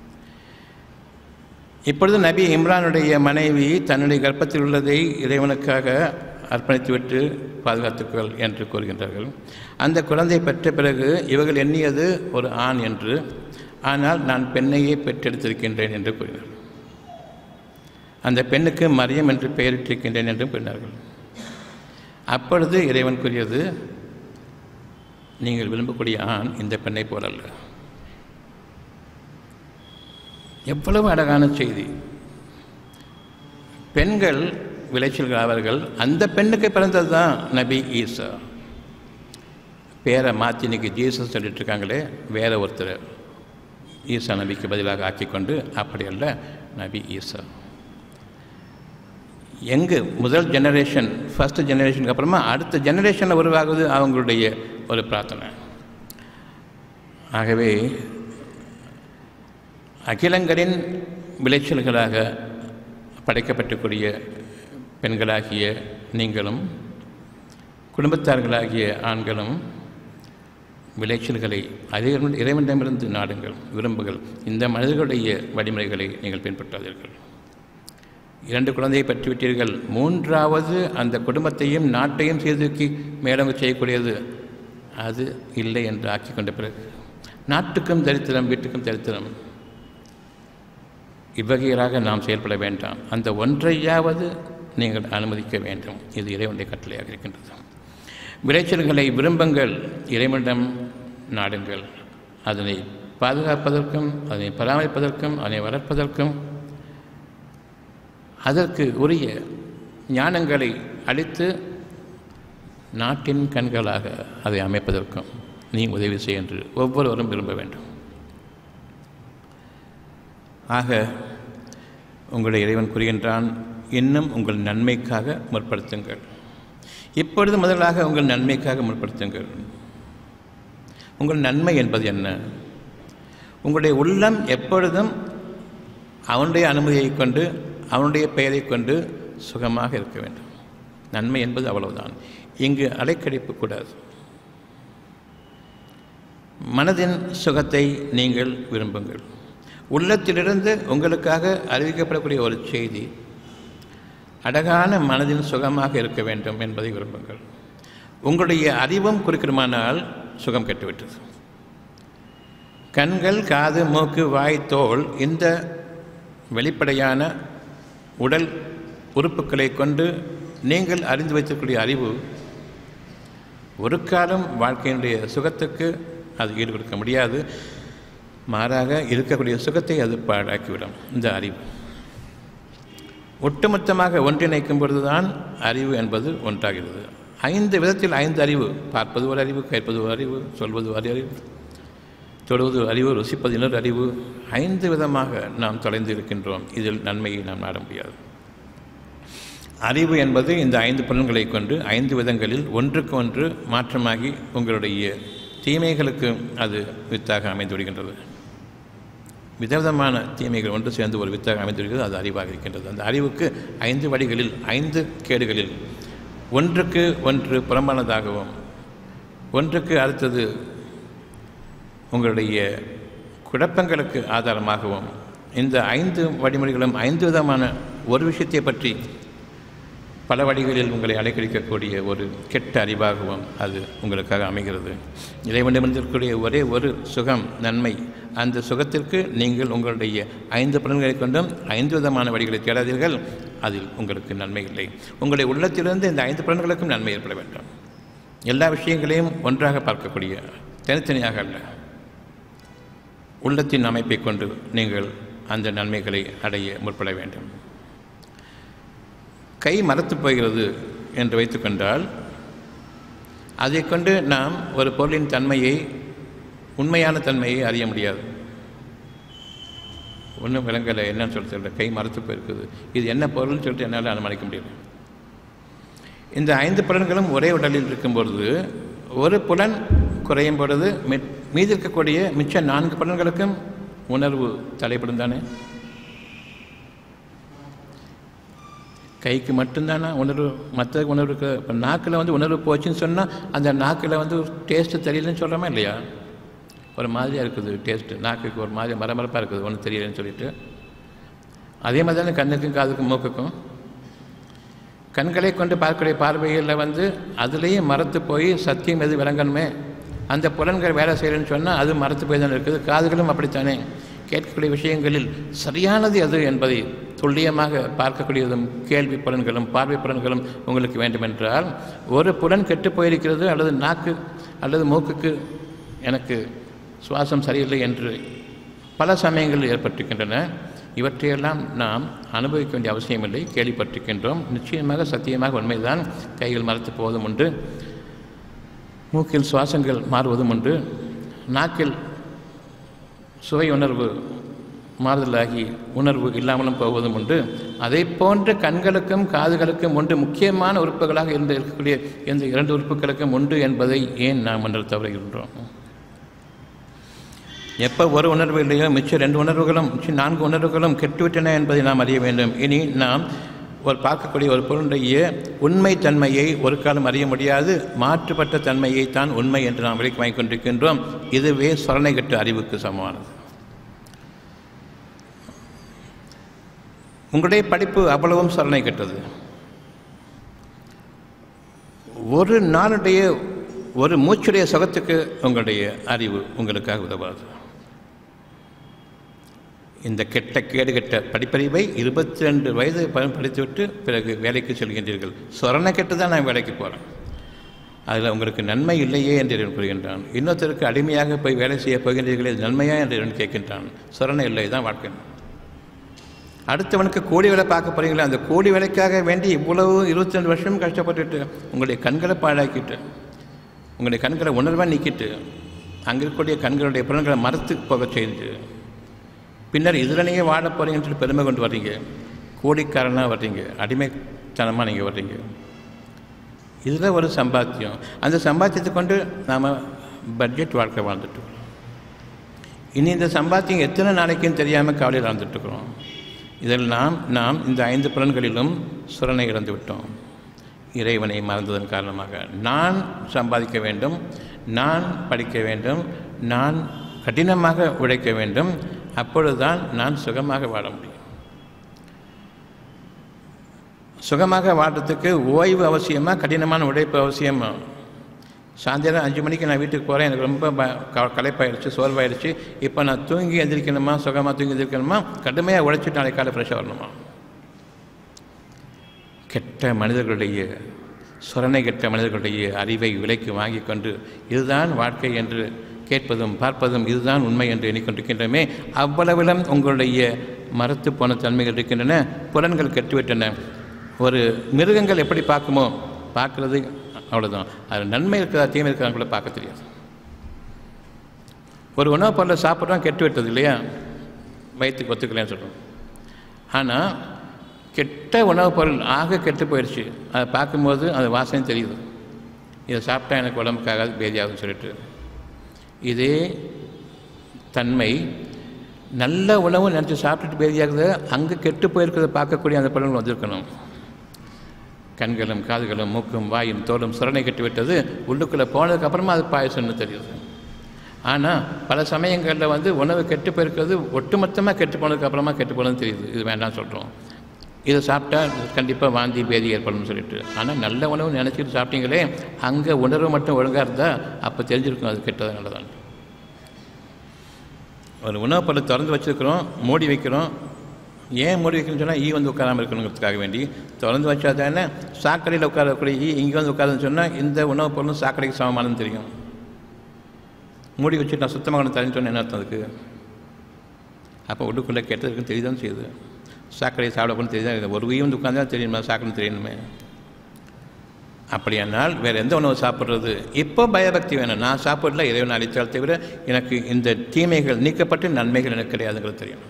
இப்பொழுது நபி இம்ரானுடைய மனைவி தன்னுடைய கர்ப்பத்தில் உள்ளதை இறைவனுக்காக அர்ப்பணித்துவிட்டு பாதுகாத்துக்கள் என்று கூறுகின்றார்கள் அந்த குழந்தை பெற்ற பிறகு இவர்கள் எண்ணியது ஒரு ஆண் என்று ஆனால் நான் பெண்ணையே பெற்றெடுத்திருக்கின்றேன் என்று கூறினார் அந்த பெண்ணுக்கு மரியம் என்று பெயரிட்டிருக்கின்றேன் என்றும் கூறினார்கள் அப்பொழுது இறைவன் கூறியது நீங்கள் விரும்பக்கூடிய ஆண் இந்த பெண்ணை போலல்ல எவ்வளவு அழகான செய்தி பெண்கள் விளைச்சல்கள் அவர்கள் அந்த பெண்ணுக்கு பிறந்தது தான் நபி ஈசா பேரை மாற்றி இன்னைக்கு ஜீசஸ் சொல்லிட்டு இருக்காங்களே வேற ஒருத்தர் ஈசா நபிக்கு பதிலாக ஆக்கிக்கொண்டு அப்படி அல்ல நபி ஈசா எங்கு முதல் ஜெனரேஷன் ஃபஸ்ட் ஜெனரேஷனுக்கு அப்புறமா அடுத்த ஜெனரேஷனில் உருவாகுது அவங்களுடைய ஒரு பிரார்த்தனை ஆகவே அகிலங்களின் விளைச்சல்களாக படைக்கப்பட்டக்கூடிய பெண்களாகிய நீங்களும் குடும்பத்தார்களாகிய ஆண்களும் விளைச்சல்களை அதிகம் இறைவனிடமிருந்து நாடுங்கள் விரும்புகள் இந்த மனிதர்களுடைய வழிமுறைகளை நீங்கள் பின்பற்றாதீர்கள் இரண்டு குழந்தையை பெற்றுவிட்டீர்கள் மூன்றாவது அந்த குடும்பத்தையும் நாட்டையும் சீர்தூக்கி மேலங்க செய்யக்கூடியது அது இல்லை என்று ஆக்கி கொண்ட பிறகு நாட்டுக்கும் தரித்திரம் வீட்டுக்கும் தரித்திரம் இவ்வகையிலாக நாம் செயல்பட வேண்டாம் அந்த ஒன்றையாவது நீங்கள் அனுமதிக்க வேண்டும் இது இறைவனுடைய கட்டளையாக இருக்கின்றது விளைச்சல்களை விரும்புங்கள் இறைவனிடம் நாடுங்கள் அதனை பாதுகாப்பதற்கும் அதனை பராமரிப்பதற்கும் அதனை வளர்ப்பதற்கும் அதற்கு உரிய ஞானங்களை அளித்து நாட்டின் கண்களாக அதை அமைப்பதற்கும் நீ உதவி செய் என்று ஒவ்வொருவரும் விரும்ப வேண்டும் ஆக உங்களுடைய இறைவன் கூறுகின்றான் இன்னும் உங்கள் நன்மைக்காக முற்படுத்துங்கள் இப்பொழுது முதலாக உங்கள் நன்மைக்காக முற்படுத்துங்கள் உங்கள் நன்மை என்பது என்ன உங்களுடைய உள்ளம் எப்பொழுதும் அவனுடைய அனுமதியை கொண்டு அவனுடைய பெயரை கொண்டு சுகமாக இருக்க வேண்டும் நன்மை என்பது அவ்வளவுதான் இங்கு அலைக்கழிப்பு கூடாது மனதின் சுகத்தை நீங்கள் விரும்புங்கள் உள்ளத்திலிருந்து உங்களுக்காக அறிவிக்கப்படக்கூடிய ஒரு செய்தி அழகான மனதின் சுகமாக இருக்க வேண்டும் என்பதை விரும்புங்கள் உங்களுடைய அறிவும் குறிக்கிறமானால் சுகம் கெட்டுவிட்டது கண்கள் காது மூக்கு வாய் தோல் இந்த வெளிப்படையான உடல் உறுப்புகளை கொண்டு நீங்கள் அறிந்து வைத்திருக்கக்கூடிய அறிவு ஒரு காலம் வாழ்க்கையினுடைய சுகத்துக்கு அது ஈடு கொடுக்க முடியாது மாறாக இருக்கக்கூடிய சுகத்தை அது பாழாக்கிவிடும் இந்த அறிவு ஒட்டுமொத்தமாக ஒன்றிணைக்கும் பொழுதுதான் அறிவு என்பது ஒன்றாகிறது ஐந்து விதத்தில் ஐந்து அறிவு பார்ப்பது ஒரு அறிவு கேட்பது ஒரு அறிவு சொல்வது ஒரு அறிவு தொடுவது ஒரு அறிவு ருசிப்பது இன்னொரு அறிவு ஐந்து விதமாக நாம் தொலைந்து இருக்கின்றோம் இதில் நன்மையை நாம் நாட முடியாது அறிவு என்பது இந்த ஐந்து புலன்களை கொண்டு ஐந்து விதங்களில் ஒன்றுக்கு ஒன்று மாற்றமாகி உங்களுடைய தீமைகளுக்கு அது வித்தாக அமைந்து விடுகின்றது விதவிதமான தீமைகள் ஒன்று சேர்ந்து ஒரு வித்தாக அமைந்திருக்கிறது அது அறிவாக இருக்கின்றது அந்த அறிவுக்கு ஐந்து வழிகளில் ஐந்து கேடுகளில் ஒன்றுக்கு ஒன்று புறம்பானதாகவும் ஒன்றுக்கு அடுத்தது உங்களுடைய குழப்பங்களுக்கு ஆதாரமாகவும் இந்த ஐந்து வழிமுறைகளும் ஐந்து விதமான ஒரு விஷயத்தை பற்றி பல வழிகளில் உங்களை அலைக்கழிக்கக்கூடிய ஒரு கெட்ட அறிவாகவும் அது உங்களுக்காக அமைகிறது இறைவனிடமிருந்திருக்கக்கூடிய ஒரே ஒரு சுகம் நன்மை அந்த சுகத்திற்கு நீங்கள் உங்களுடைய ஐந்து பலன்களை கொண்டும் ஐந்து விதமான வழிகளை தேடாதீர்கள் அதில் உங்களுக்கு நன்மை இல்லை உங்களுடைய உள்ளத்திலிருந்து இந்த ஐந்து பலன்களுக்கும் நன்மை ஏற்பட வேண்டும் எல்லா விஷயங்களையும் ஒன்றாக பார்க்கக்கூடிய தனித்தனியாக அல்ல உள்ளத்தின் அமைப்பை கொண்டு நீங்கள் அந்த நன்மைகளை அடைய முற்பட வேண்டும் கை மரத்து போகிறது என்று வைத்துக்கொண்டால் அதை கொண்டு நாம் ஒரு பொருளின் தன்மையை உண்மையான தன்மையை அறிய முடியாது ஒன்றும் விளங்கலை என்னன்னு சொல்ல தெரியல கை மரத்து போயிருக்குது இது என்ன பொருள்னு சொல்லிட்டு என்னால் அனுமானிக்க முடியல இந்த ஐந்து புலன்களும் ஒரே உடலில் இருக்கும் பொழுது ஒரு புலன் குறையும் பொழுது மி- மீதி இருக்கக்கூடிய மிச்ச நான்கு புலன்களுக்கும் உணர்வு தடைப்படும் தானே கைக்கு மட்டும்தானா உணர்வு மற்ற உணர்வுக்கு இப்போ நாக்கில் வந்து உணர்வு போச்சுன்னு சொன்னால் அந்த நாக்கில் வந்து டேஸ்ட்டு தெரியலன்னு சொல்கிறோமா இல்லையா ஒரு மாதிரியாக இருக்குது டேஸ்ட்டு நாக்குக்கு ஒரு மாதிரி மரமரப்பாக இருக்குது ஒன்றும் தெரியலன்னு சொல்லிட்டு அதே மாதிரி தானே கண்ணுக்கும் காதுக்கும் மூக்குக்கும் கண்களை கொண்டு பார்க்கக்கூடிய பார்வையில் வந்து அதுலேயே மரத்து போய் சத்தியம் எது விளங்கணுமே அந்த புலன்கள் வேலை செய்யணும்னு சொன்னால் அது மரத்து போய் தான் இருக்குது காதுகளும் அப்படித்தானே கேட்கக்கூடிய விஷயங்களில் சரியானது எது என்பதை துல்லியமாக பார்க்கக்கூடியதும் கேள்வி புலன்களும் பார்வை புலன்களும் உங்களுக்கு வேண்டுமென்றால் ஒரு புலன் கெட்டு போயிருக்கிறது அல்லது நாக்கு அல்லது மூக்குக்கு எனக்கு சுவாசம் சரியில்லை என்று பல சமயங்களில் ஏற்பட்டிருக்கின்றன இவற்றையெல்லாம் நாம் அனுபவிக்க வேண்டிய அவசியமில்லை கேள்விப்பட்டிருக்கின்றோம் நிச்சயமாக சத்தியமாக உண்மைதான் கைகள் மரத்து போவதும் உண்டு மூக்கில் சுவாசங்கள் மாறுவதும் உண்டு நாக்கில் சுவை உணர்வு மாறுதலாகி உணர்வு இல்லாமலும் போவதும் உண்டு அதை போன்ற கண்களுக்கும் காதுகளுக்கும் உண்டு முக்கியமான உறுப்புகளாக இருந்து இருக்கக்கூடிய இந்த இரண்டு உறுப்புகளுக்கும் உண்டு என்பதை ஏன் நாம் ஒன்று தவறுகின்றோம் எப்போ ஒரு உணர்வு இல்லையோ மிச்சம் ரெண்டு உணர்வுகளும் மிச்சம் நான்கு உணர்வுகளும் கெட்டுவிட்டன என்பதை நாம் அறிய வேண்டும் இனி நாம் ஒரு பார்க்கக்கூடிய ஒரு பொருளுடைய உண்மை தன்மையை ஒரு காலம் அறிய முடியாது மாற்றுப்பட்ட தன்மையை தான் உண்மை என்று நாம் விலைக்கு வாங்கிக் கொண்டிருக்கின்றோம் இதுவே சொரணை கட்டு அறிவுக்கு சமமானது உங்களுடைய படிப்பு அவ்வளவும் சொரணை கட்டது ஒரு நாளுடைய ஒரு மூச்சுடைய சுகத்துக்கு உங்களுடைய அறிவு உங்களுக்காக உதவாது இந்த கெட்ட கேடு கெட்ட படிப்பறிவை இருபத்தி ரெண்டு வயது ப- படித்துவிட்டு பிறகு வேலைக்கு செல்கின்றீர்கள் சொரணை கெட்டு தான் நான் வேலைக்கு போகிறேன் அதில் உங்களுக்கு நன்மை இல்லையே என்று இறைவன் கூறுகின்றான் இன்னொருத்தருக்கு அடிமையாக போய் வேலை செய்ய போகின்றீர்களே இது நன்மையா என்று இறைவன் கேட்கின்றான் சொரணை இல்லை தான் வாழ்க்கை அடுத்தவனுக்கு கூலி வேலை பார்க்க போறீங்களே அந்த கூலி வேலைக்காக வேண்டி இவ்வளவு இருபத்தி ரெண்டு வருஷம் கஷ்டப்பட்டுட்டு உங்களுடைய கண்களை பாழாக்கிட்டு உங்களுடைய கண்களை உணர்வாக நீக்கிட்டு அங்கே இருக்கக்கூடிய கண்களுடைய புலன்களை மறுத்து போக செய்து பின்னர் இதிலனையே வாழ போறீங்கன்னு சொல்லி பெருமை கொண்டு வர்றீங்க கோடிக்காரனாக வர்றீங்க அடிமைத்தனமாக நீங்கள் வர்றீங்க இதில் ஒரு சம்பாத்தியம் அந்த சம்பாத்தியத்தை கொண்டு நாம் பட்ஜெட் வாழ்க்கை வாழ்ந்துட்டு இருக்கோம். இனி இந்த சம்பாத்தியம் எத்தனை நாளைக்குன்னு தெரியாமல் கவலையில் வாழ்ந்துட்டுருக்குறோம் இதில் நாம் நாம் இந்த ஐந்து புலன்களிலும் சுரனை இழந்து விட்டோம் இறைவனை மறந்ததன் காரணமாக நான் சம்பாதிக்க வேண்டும் நான் படிக்க வேண்டும் நான் கடினமாக உழைக்க வேண்டும் அப்பொழுதுதான் நான் சுகமாக வாழ முடியும் சுகமாக வாழ்றதுக்கு ஓய்வு அவசியமா கடினமான உழைப்பு அவசியமா சாயந்தரம் அஞ்சு மணிக்கு நான் வீட்டுக்கு போகிறேன் எனக்கு ரொம்ப ப க- களைப்பாயிடுச்சு சோர்வாயிடுச்சு இப்போ நான் தூங்கி எந்திரிக்கணுமா சுகமாக தூங்கி எந்திரிக்கணுமா கடுமையாக உழைச்சிட்டு நாளைக்கு காலை ஃப்ரெஷ்ஷாக வரணுமா கெட்ட மனிதர்களுடைய சுரணை கெட்ட மனிதர்களுடைய அறிவை விலைக்கு வாங்கி கொண்டு இதுதான் வாழ்க்கை என்று கேட்பதும் பார்ப்பதும் இதுதான் உண்மை என்று எண்ணிக்கொண்டிருக்கின்றமே அவ்வளவிலும் உங்களுடைய மரத்து போன தன்மைகள் இருக்கின்றன புலன்கள் கெட்டுவிட்டன ஒரு மிருகங்கள் எப்படி பார்க்குமோ பார்க்குறது அவ்வளோதான் அது நன்மை இருக்கிறதா தீமை இருக்கிறதா கூட பார்க்க தெரியாது ஒரு உணவுப் பொருளை சாப்பிட்றோம் கெட்டு விட்டது இல்லையா வயிற்றுக்கு ஒத்துக்கலைன்னு சொல்கிறோம் ஆனால் கெட்ட உணவுப் பொருள் ஆக கெட்டு போயிடுச்சு அதை பார்க்கும்போது அது வாசனை தெரியுது இதை சாப்பிட்டா எனக்கு உடம்புக்காகாது பேதியாகும்னு சொல்லிட்டு இதே தன்மை நல்ல உணவு நினச்சி சாப்பிட்டுட்டு பேதியாகுது அங்கே கெட்டு போயிருக்கிறத பார்க்கக்கூடிய அந்த பழங்கள் வந்திருக்கணும் கண்களும் காதுகளும் மூக்கும் வாயும் தோலும் சுரணை கட்டி விட்டது உள்ளுக்குள்ளே போனதுக்கப்புறமா அது பாயசம்னு தெரியுது ஆனால் பல சமயங்களில் வந்து உணவு கெட்டு போயிருக்கிறது ஒட்டுமொத்தமாக கெட்டு போனதுக்கப்புறமா கெட்டு போனதுன்னு தெரியுது இது வேண்டாம் சொல்கிறோம் இதை சாப்பிட்டா கண்டிப்பாக வாந்தி பேதி ஏற்படும்னு சொல்லிட்டு ஆனால் நல்ல உணவு நினச்சிட்டு சாப்பிட்டீங்களே அங்கே உணர்வு மட்டும் ஒழுங்காக இருந்தால் அப்போ தெரிஞ்சிருக்கும் அது கெட்டது நல்லதான் ஒரு உணவுப் பொருளை திறந்து வச்சுருக்கிறோம் மூடி வைக்கிறோம் ஏன் மூடி வைக்கணும்னு சொன்னால் ஈ வந்து உட்காராமல் இருக்கணுங்கிறதுக்காக வேண்டி திறந்து வச்சா தானே சாக்கடையில் உட்காரக்கூடிய ஈ இங்கே வந்து உட்காருன்னு சொன்னால் இந்த உணவுப் பொருளும் சாக்கடைக்கு சமமானது தெரியும் மூடி வச்சுட்டு நான் சுத்தமாக தரேன்னு சொன்னேன் என்ன அர்த்தம் அதுக்கு அப்போ உள்ளுக்குள்ளே கெட்டது இருக்குன்னு தெரியுதான் செய்யுது சாக்கடை சாப்பிடக்கூடாது தெரியுது ஒரு உயிர் வந்து உட்காந்தா தெரியுமா சாக்கணும் தெரியணுமே அப்படியானால் வேறு எந்த உணவு சாப்பிட்றது இப்போ பயபக்தி வேணும் நான் சாப்பிடல இறைவன் அளித்தால் தவிர எனக்கு இந்த தீமைகள் நீக்கப்பட்டு நன்மைகள் எனக்கு கிடையாதுங்கிறது தெரியும்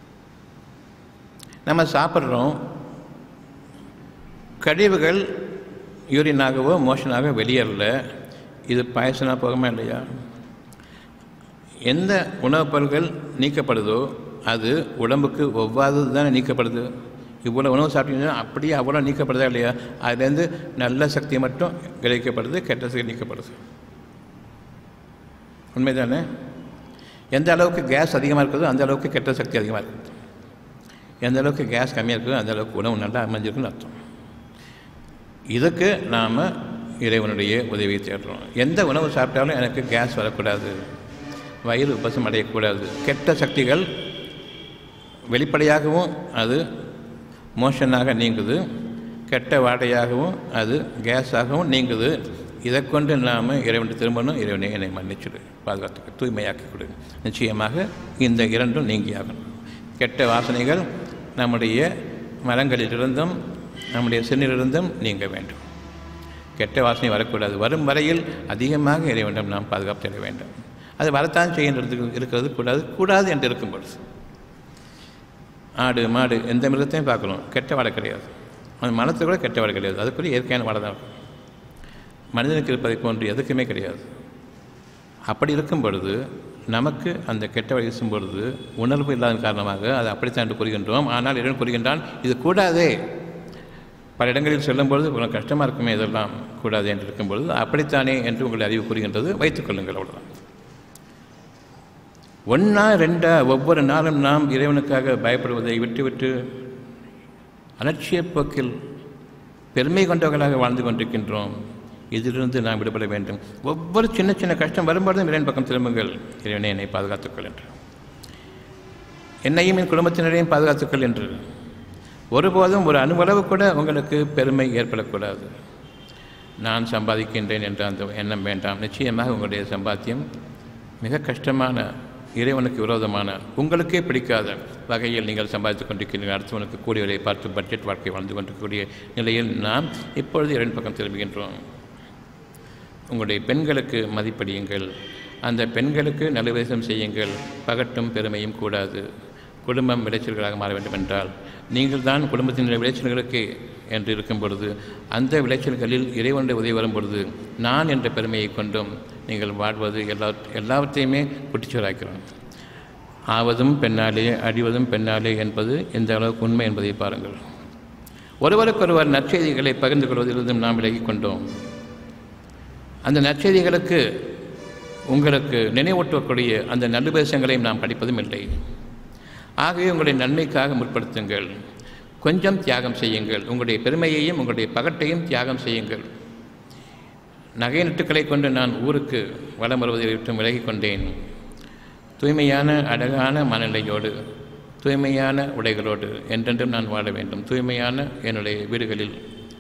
நம்ம சாப்பிட்றோம் கழிவுகள் யூரினாகவோ மோஷனாகவோ வெளியேறல இது பாயசனாக போகுமா இல்லையா எந்த உணவுப் பொருட்கள் நீக்கப்படுதோ அது உடம்புக்கு ஒவ்வாதது தானே நீக்கப்படுது இவ்வளோ உணவு சாப்பிட்டீங்கன்னா அப்படியே அவ்வளோ நீக்கப்படுதா இல்லையா அதுலேருந்து நல்ல சக்தி மட்டும் கிடைக்கப்படுது கெட்ட சக்தி நீக்கப்படுது உண்மைதானே எந்த அளவுக்கு கேஸ் அதிகமாக இருக்குதோ அந்த அளவுக்கு கெட்ட சக்தி அதிகமாக இருக்குது எந்த அளவுக்கு கேஸ் கம்மியாக இருக்குதோ அந்த அளவுக்கு உணவு நல்லா அமைஞ்சிருக்குன்னு அர்த்தம் இதுக்கு நாம் இறைவனுடைய உதவியை தேடுறோம் எந்த உணவு சாப்பிட்டாலும் எனக்கு கேஸ் வரக்கூடாது வயிறு உபசம் அடையக்கூடாது கெட்ட சக்திகள் வெளிப்படையாகவும் அது மோஷனாக நீங்குது கெட்ட வாடையாகவும் அது கேஸாகவும் நீங்குது இதை கொண்டு நாம் இறைவன் திரும்பணும் இறைவனை என்னை மன்னிச்சுடு பாதுகாத்துக்கு தூய்மையாக்கி கொடு நிச்சயமாக இந்த இரண்டும் நீங்கியாகணும் கெட்ட வாசனைகள் நம்முடைய மரங்களிலிருந்தும் நம்முடைய சிறுநீரிலிருந்தும் நீங்க வேண்டும் கெட்ட வாசனை வரக்கூடாது வரும் வரையில் அதிகமாக இறைவனிடம் நாம் பாதுகாப்பு தேட வேண்டும் அது வரத்தான் செய்கின்றது இருக்கிறது கூடாது கூடாது என்று இருக்கும் பொழுது ஆடு மாடு எந்த மிருகத்தையும் பார்க்குறோம் கெட்ட வாடை கிடையாது அந்த மனத்தில் கூட கெட்ட வாடை கிடையாது அதுக்குரிய இயற்கையான வாடை தான் இருக்கும் மனிதனுக்கு இருப்பதை போன்று எதுக்குமே கிடையாது அப்படி இருக்கும் பொழுது நமக்கு அந்த கெட்ட வழி வீசும் பொழுது உணர்வு இல்லாத காரணமாக அதை அப்படித்தான் என்று கூறுகின்றோம் ஆனால் இறைவன் கூறுகின்றான் இது கூடாதே பல இடங்களில் சொல்லும் பொழுது உங்களுக்கு கஷ்டமாக இருக்குமே இதெல்லாம் கூடாது என்று இருக்கும் பொழுது அப்படித்தானே என்று உங்களை அறிவு கூறுகின்றது வைத்துக் கொள்ளுங்கள் அவ்வளோதான் ஒன்றா ரெண்டா ஒவ்வொரு நாளும் நாம் இறைவனுக்காக பயப்படுவதை விட்டுவிட்டு அலட்சிய போக்கில் பெருமை கொண்டவர்களாக வாழ்ந்து கொண்டிருக்கின்றோம் இதிலிருந்து நாம் விடுபட வேண்டும் ஒவ்வொரு சின்ன சின்ன கஷ்டம் வரும்பொழுதும் இறைவன் பக்கம் திரும்புங்கள் இறைவனை என்னை பாதுகாத்துக்கள் என்று என்னையும் என் குடும்பத்தினரையும் பாதுகாத்துக்கள் என்று ஒருபோதும் ஒரு அணுவளவு கூட உங்களுக்கு பெருமை ஏற்படக்கூடாது நான் சம்பாதிக்கின்றேன் என்ற அந்த எண்ணம் வேண்டாம் நிச்சயமாக உங்களுடைய சம்பாத்தியம் மிக கஷ்டமான இறைவனுக்கு விரோதமான உங்களுக்கே பிடிக்காத வகையில் நீங்கள் சம்பாதித்துக் கொண்டிருக்கிறீர்கள் அடுத்தவனுக்கு கூடியவரை பார்த்து பட்ஜெட் வாழ்க்கை வாழ்ந்து கொண்டிருக்கக்கூடிய நிலையில் நாம் இப்பொழுது இரண்டு பக்கம் திரும்புகின்றோம் உங்களுடைய பெண்களுக்கு மதிப்படியுங்கள் அந்த பெண்களுக்கு நல்லுபதேசம் செய்யுங்கள் பகட்டும் பெருமையும் கூடாது குடும்பம் விளைச்சல்களாக மாற வேண்டும் என்றால் நீங்கள் தான் குடும்பத்தினுடைய விளைச்சல்களுக்கு என்று இருக்கும் பொழுது அந்த விளைச்சல்களில் இறைவனுடைய உதவி வரும் பொழுது நான் என்ற பெருமையை கொண்டும் நீங்கள் வாழ்வது எல்லா எல்லாவற்றையுமே குட்டிச்சோராக்கிறோம் ஆவதும் பெண்ணாலே அடிவதும் பெண்ணாலே என்பது எந்த அளவுக்கு உண்மை என்பதை பாருங்கள் ஒருவருக்கொருவர் நற்செய்திகளை பகிர்ந்து கொள்வதிலிருந்தும் நாம் விலகிக் கொண்டோம் அந்த நற்செய்திகளுக்கு உங்களுக்கு நினைவூட்டக்கூடிய அந்த நல்லுபதேசங்களையும் நாம் படிப்பதும் இல்லை ஆகவே உங்களுடைய நன்மைக்காக முற்படுத்துங்கள் கொஞ்சம் தியாகம் செய்யுங்கள் உங்களுடைய பெருமையையும் உங்களுடைய பகட்டையும் தியாகம் செய்யுங்கள் நகை நட்டுக்களை கொண்டு நான் ஊருக்கு வலம் வருவதை விட்டு விலகிக் கொண்டேன் தூய்மையான அழகான மனநிலையோடு தூய்மையான உடைகளோடு என்றென்றும் நான் வாழ வேண்டும் தூய்மையான என்னுடைய வீடுகளில்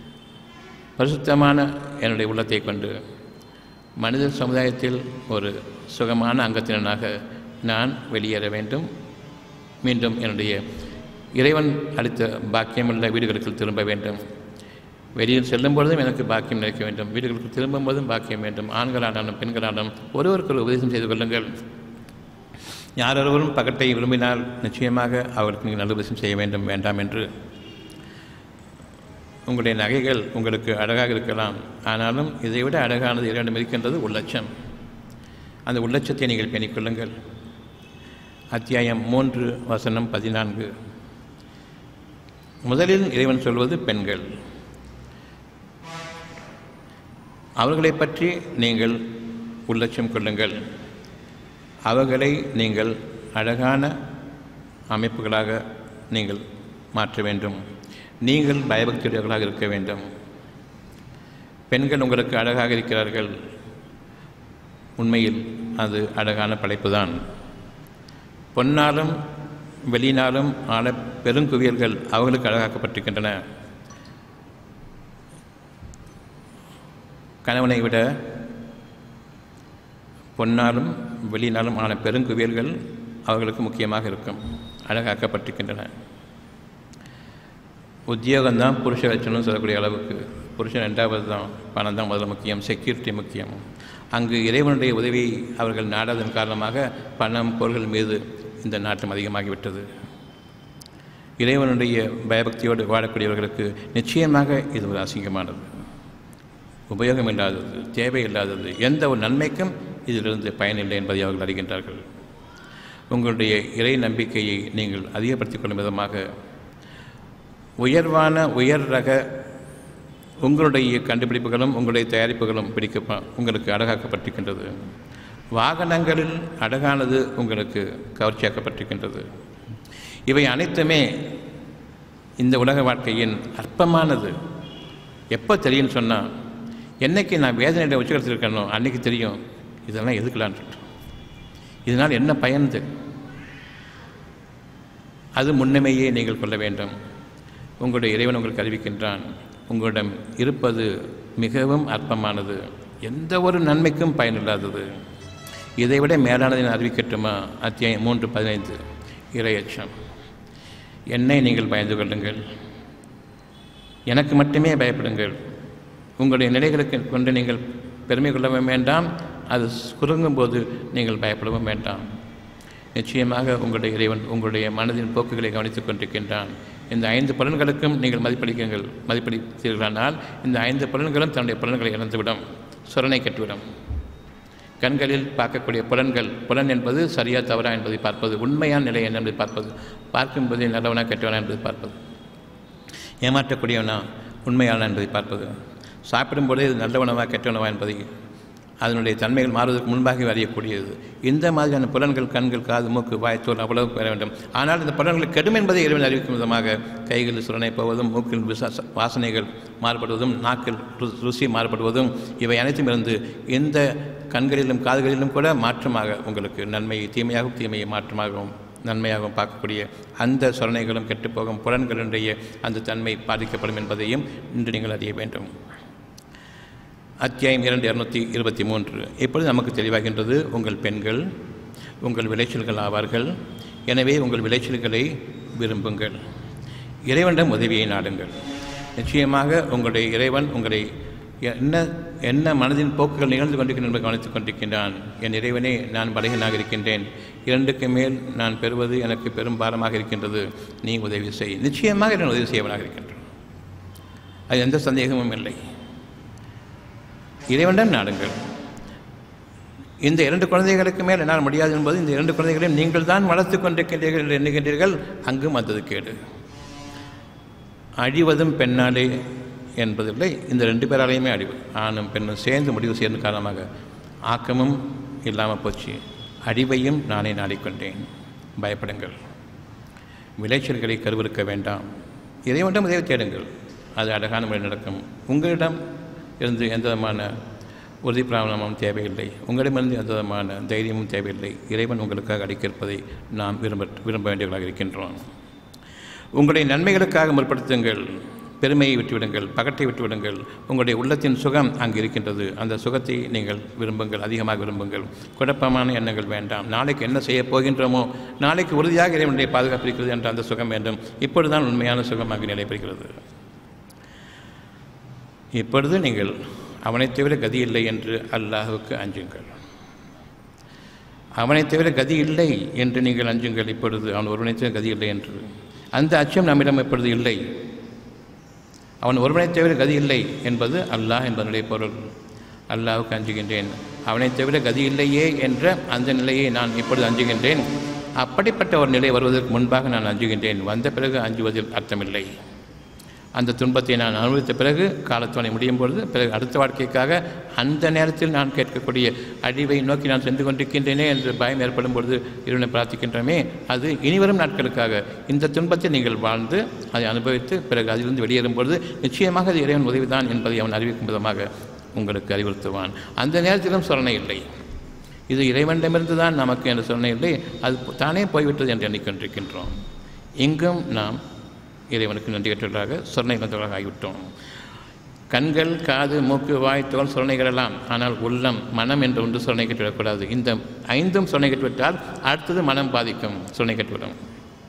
பரிசுத்தமான என்னுடைய உள்ளத்தை கொண்டு மனித சமுதாயத்தில் ஒரு சுகமான அங்கத்தினனாக நான் வெளியேற வேண்டும் மீண்டும் என்னுடைய இறைவன் அளித்த பாக்கியமுள்ள வீடுகளுக்கு திரும்ப வேண்டும் வெளியில் செல்லும் பொழுதும் எனக்கு பாக்கியம் நினைக்க வேண்டும் வீடுகளுக்கு திரும்பும் போதும் பாக்கியம் வேண்டும் ஆண்களானாலும் பெண்களானாலும் ஒருவருக்கு உபதேசம் செய்து கொள்ளுங்கள் யாரொருவரும் பகட்டை விரும்பினால் நிச்சயமாக அவர்களுக்கு நீங்கள் நல்ல உபதேசம் செய்ய வேண்டும் வேண்டாம் என்று உங்களுடைய நகைகள் உங்களுக்கு அழகாக இருக்கலாம் ஆனாலும் இதைவிட அழகானது இரண்டும் இருக்கின்றது உள்ளட்சம் அந்த உள்ளட்சத்தை நீங்கள் பேணிக்கொள்ளுங்கள் அத்தியாயம் மூன்று வசனம் பதினான்கு முதலில் இறைவன் சொல்வது பெண்கள் அவர்களை பற்றி நீங்கள் உள்ளட்சம் கொள்ளுங்கள் அவர்களை நீங்கள் அழகான அமைப்புகளாக நீங்கள் மாற்ற வேண்டும் நீங்கள் பயபக்தியுடையவர்களாக இருக்க வேண்டும் பெண்கள் உங்களுக்கு அழகாக இருக்கிறார்கள் உண்மையில் அது அழகான படைப்பு தான் பொன்னாலும் வெளியினாலும் ஆன பெருங்குவியல்கள் அவர்களுக்கு அழகாக்கப்பட்டிருக்கின்றன கணவனை விட பொன்னாலும் வெளியினாலும் ஆன பெருங்குவியல்கள் அவர்களுக்கு முக்கியமாக இருக்கும் அழகாக்கப்பட்டிருக்கின்றன உத்தியோகம்தான் புருஷ லட்சணம்னு சொல்லக்கூடிய அளவுக்கு புருஷன் ரெண்டாவது தான் பணம் தான் முதல்ல முக்கியம் செக்யூரிட்டி முக்கியம் அங்கு இறைவனுடைய உதவி அவர்கள் நாடாதன் காரணமாக பணம் பொருள்கள் மீது இந்த நாட்டம் அதிகமாகிவிட்டது இறைவனுடைய பயபக்தியோடு வாழக்கூடியவர்களுக்கு நிச்சயமாக இது ஒரு அசிங்கமானது உபயோகம் இல்லாதது தேவையில்லாதது எந்த ஒரு நன்மைக்கும் இதிலிருந்து பயனில்லை என்பதை அவர்கள் அறிகின்றார்கள் உங்களுடைய இறை நம்பிக்கையை நீங்கள் அதிகப்படுத்திக் கொள்ளும் விதமாக உயர்வான உயர் ரக உங்களுடைய கண்டுபிடிப்புகளும் உங்களுடைய தயாரிப்புகளும் பிடிக்க உங்களுக்கு அழகாக்கப்பட்டிருக்கின்றது வாகனங்களில் அழகானது உங்களுக்கு கவர்ச்சியாக்கப்பட்டிருக்கின்றது இவை அனைத்துமே இந்த உலக வாழ்க்கையின் அற்பமானது எப்போ தெரியும்னு சொன்னால் என்னைக்கு நான் வேதனையில் உச்சகத்தில் இருக்கனோ அன்றைக்கி தெரியும் இதெல்லாம் எதுக்கலான் இதனால் என்ன பயன் அது முன்னமையே நீங்கள் கொள்ள வேண்டும் உங்களுடைய இறைவன் உங்களுக்கு அறிவிக்கின்றான் உங்களிடம் இருப்பது மிகவும் அற்பமானது எந்த ஒரு நன்மைக்கும் பயனில்லாதது இதைவிட மேலானதை நான் அறிவிக்கட்டுமா அத்தியாயம் மூன்று பதினைந்து இரையச்சம் என்னை நீங்கள் பயந்து கொள்ளுங்கள் எனக்கு மட்டுமே பயப்படுங்கள் உங்களுடைய நிலைகளுக்கு கொண்டு நீங்கள் பெருமை கொள்ளவும் வேண்டாம் அது குறுங்கும் போது நீங்கள் பயப்படவும் வேண்டாம் நிச்சயமாக உங்களுடைய இறைவன் உங்களுடைய மனதின் போக்குகளை கவனித்துக் கொண்டிருக்கின்றான் இந்த ஐந்து பலன்களுக்கும் நீங்கள் மதிப்பளிக்குங்கள் மதிப்பளித்தீர்களானால் இந்த ஐந்து பலன்களும் தன்னுடைய பலன்களை இழந்துவிடும் சொரணை கட்டுவிடும் கண்களில் பார்க்கக்கூடிய புலன்கள் புலன் என்பது சரியா தவறா என்பதை பார்ப்பது உண்மையான நிலை என்ன என்பதை பார்ப்பது பார்க்கும்போது நல்லவனா கெட்டவனா என்பதை பார்ப்பது ஏமாற்றக்கூடியவனா உண்மையான என்பதை பார்ப்பது சாப்பிடும்போதே இது நல்ல உணவா கெட்ட உணவா என்பதை அதனுடைய தன்மைகள் மாறுவதற்கு முன்பாகவே அறியக்கூடியது இந்த மாதிரியான புலன்கள் கண்கள் காது மூக்கு வாய்த்தோல் அவ்வளவு பெற வேண்டும் ஆனால் இந்த புலன்கள் கெடும் என்பதை இறைவன் அறிவிக்கும் விதமாக கைகளில் சுரணை போவதும் மூக்கில் விசா வாசனைகள் மாறுபடுவதும் நாக்கில் ருசி மாறுபடுவதும் இவை அனைத்தும் இருந்து இந்த கண்களிலும் காதுகளிலும் கூட மாற்றமாக உங்களுக்கு நன்மையை தீமையாகவும் தீமையை மாற்றமாகவும் நன்மையாகவும் பார்க்கக்கூடிய அந்த சொரணைகளும் கெட்டுப்போகும் புலன்களுடைய அந்த தன்மை பாதிக்கப்படும் என்பதையும் இன்று நீங்கள் அறிய வேண்டும் அத்தியாயம் இரண்டு இரநூத்தி இருபத்தி மூன்று இப்பொழுது நமக்கு தெளிவாகின்றது உங்கள் பெண்கள் உங்கள் விளைச்சல்கள் ஆவார்கள் எனவே உங்கள் விளைச்சல்களை விரும்புங்கள் இறைவனிடம் உதவியை நாடுங்கள் நிச்சயமாக உங்களுடைய இறைவன் உங்களை என்ன என்ன மனதின் போக்குகள் நிகழ்ந்து கொண்டிருக்கின்றன என்பதை கவனித்துக் கொண்டிருக்கின்றான் என் இறைவனே நான் பலகீனாக இருக்கின்றேன் இரண்டுக்கு மேல் நான் பெறுவது எனக்கு பெரும் பாரமாக இருக்கின்றது நீ உதவி செய் நிச்சயமாக நான் உதவி செய்வனாக இருக்கின்றேன் அது எந்த சந்தேகமும் இல்லை இறைவனிடம் நாடுங்கள் இந்த இரண்டு குழந்தைகளுக்கு மேல் என்னால் முடியாது என்பது இந்த இரண்டு குழந்தைகளையும் நீங்கள் தான் வளர்த்து கொண்டிருக்கின்றீர்கள் என்று எண்ணுகின்றீர்கள் அங்கும் வந்தது கேடு அழிவதும் பெண்ணாலே என்பதில்லை இந்த ரெண்டு பேராலையுமே அழிவு ஆணும் பெண்ணும் சேர்ந்து முடிவு சேர்ந்த காரணமாக ஆக்கமும் இல்லாமல் போச்சு அழிவையும் நானே நாடிக்கொண்டேன் பயப்படுங்கள் விளைச்சல்களை கருவிருக்க வேண்டாம் இறைவனிடம் உதவி தேடுங்கள் அது அழகான முறை நடக்கும் உங்களிடம் இருந்து எந்த விதமான உறுதி பிராமணமும் தேவையில்லை உங்களிடமிருந்து எந்த விதமான தைரியமும் தேவையில்லை இறைவன் உங்களுக்காக அடிக்கிருப்பதை நாம் விரும்ப விரும்ப வேண்டியவர்களாக இருக்கின்றோம் உங்களுடைய நன்மைகளுக்காக முற்படுத்துங்கள் பெருமையை விட்டுவிடுங்கள் பகட்டை விட்டுவிடுங்கள் உங்களுடைய உள்ளத்தின் சுகம் அங்கு இருக்கின்றது அந்த சுகத்தை நீங்கள் விரும்புங்கள் அதிகமாக விரும்புங்கள் குழப்பமான எண்ணங்கள் வேண்டாம் நாளைக்கு என்ன செய்ய போகின்றோமோ நாளைக்கு உறுதியாக இறைவனுடைய பாதுகாப்பு இருக்கிறது என்ற அந்த சுகம் வேண்டும் இப்பொழுதுதான் உண்மையான சுகம் அங்கு நடைபெறுகிறது இப்பொழுது நீங்கள் அவனைத் தவிர கதி இல்லை என்று அல்லாஹுக்கு அஞ்சுங்கள் அவனைத் தவிர கதி இல்லை என்று நீங்கள் அஞ்சுங்கள் இப்பொழுது அவன் ஒருவனை தவிர கதி இல்லை என்று அந்த அச்சம் நம்மிடம் இப்பொழுது இல்லை அவன் ஒருவனைத் தவிர கதி இல்லை என்பது அல்லாஹ் என்பதனுடைய பொருள் அல்லாஹுக்கு அஞ்சுகின்றேன் அவனைத் தவிர கதி இல்லையே என்ற அந்த நிலையை நான் இப்பொழுது அஞ்சுகின்றேன் அப்படிப்பட்ட ஒரு நிலை வருவதற்கு முன்பாக நான் அஞ்சுகின்றேன் வந்த பிறகு அஞ்சுவதில் அர்த்தமில்லை அந்த துன்பத்தை நான் அனுபவித்த பிறகு காலத்தோணை முடியும் பொழுது பிறகு அடுத்த வாழ்க்கைக்காக அந்த நேரத்தில் நான் கேட்கக்கூடிய அழிவை நோக்கி நான் சென்று கொண்டிருக்கின்றேனே என்று பயம் ஏற்படும் பொழுது இறைவனை பிரார்த்திக்கின்றோமே அது இனிவரும் நாட்களுக்காக இந்த துன்பத்தை நீங்கள் வாழ்ந்து அதை அனுபவித்து பிறகு அதிலிருந்து வெளியேறும் பொழுது நிச்சயமாக அது இறைவன் உதவிதான் என்பதை அவன் அறிவிக்கும் விதமாக உங்களுக்கு அறிவுறுத்துவான் அந்த நேரத்திலும் சொரணை இல்லை இது இறைவனிடமிருந்து தான் நமக்கு என்று சொன்ன இல்லை அது தானே போய்விட்டது என்று எண்ணிக்கொண்டிருக்கின்றோம் இங்கும் நாம் இறைவனுக்கு நன்றி கற்றவர்களாக சொர்ணை வந்தவர்களாக ஆகிவிட்டோம் கண்கள் காது மூக்கு வாய் தோல் சொரணைகள் எல்லாம் ஆனால் உள்ளம் மனம் என்று ஒன்று சொரணை கட்டுவிடக்கூடாது இந்த ஐந்தும் சொரணை கட்டுவிட்டால் அடுத்தது மனம் பாதிக்கும் சொரணை கட்டுவிடும்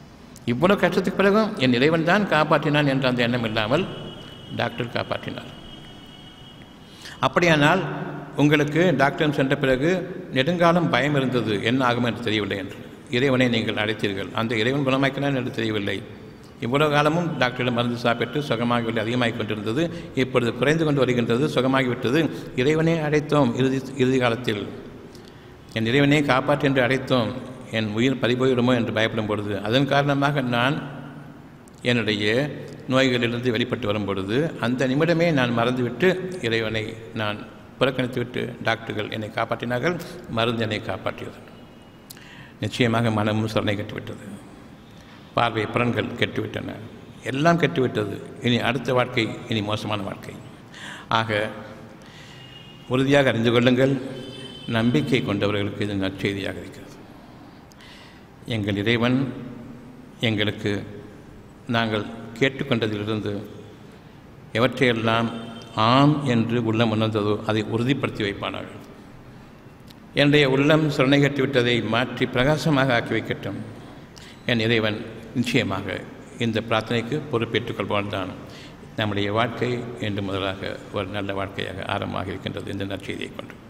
இவ்வளவு கஷ்டத்துக்கு பிறகும் என் இறைவன் தான் காப்பாற்றினான் என்ற அந்த எண்ணம் இல்லாமல் டாக்டர் காப்பாற்றினார் அப்படியானால் உங்களுக்கு டாக்டர் சென்ற பிறகு நெடுங்காலம் பயம் இருந்தது என்ன ஆகும் என்று தெரியவில்லை என்று இறைவனை நீங்கள் அழைத்தீர்கள் அந்த இறைவன் குணமாக்கினான் என்று தெரியவில்லை இவ்வளவு காலமும் டாக்டரிடம் மருந்து சாப்பிட்டு சுகமாகவில்லை அதிகமாகிக் கொண்டிருந்தது இப்பொழுது குறைந்து கொண்டு வருகின்றது சுகமாகிவிட்டது இறைவனை அழைத்தோம் இறுதி இறுதி காலத்தில் என் இறைவனை காப்பாற்று என்று அழைத்தோம் என் உயிர் பறிபோயிடுமோ என்று பயப்படும் பொழுது அதன் காரணமாக நான் என்னுடைய நோய்களிலிருந்து வெளிப்பட்டு வரும் பொழுது அந்த நிமிடமே நான் மறந்துவிட்டு இறைவனை நான் புறக்கணித்துவிட்டு டாக்டர்கள் என்னை காப்பாற்றினார்கள் மருந்து என்னை காப்பாற்றியது நிச்சயமாக மனமும் சரணை கட்டுவிட்டது பார்வை புலன்கள் கெட்டுவிட்டன எல்லாம் கெட்டுவிட்டது இனி அடுத்த வாழ்க்கை இனி மோசமான வாழ்க்கை ஆக உறுதியாக அறிந்து கொள்ளுங்கள் நம்பிக்கை கொண்டவர்களுக்கு இது நற்செய்தியாக இருக்கிறது எங்கள் இறைவன் எங்களுக்கு நாங்கள் கேட்டுக்கொண்டதிலிருந்து எவற்றையெல்லாம் ஆம் என்று உள்ளம் உணர்ந்ததோ அதை உறுதிப்படுத்தி வைப்பானார்கள் என்னுடைய உள்ளம் சுரணை கட்டிவிட்டதை மாற்றி பிரகாசமாக ஆக்கி வைக்கட்டும் என் இறைவன் நிச்சயமாக இந்த பிரார்த்தனைக்கு பொறுப்பேற்றுக் கொள்வான் தான் நம்முடைய வாழ்க்கை என்று முதலாக ஒரு நல்ல வாழ்க்கையாக ஆரம்பமாக இருக்கின்றது இந்த நற்செய்தியை கொண்டு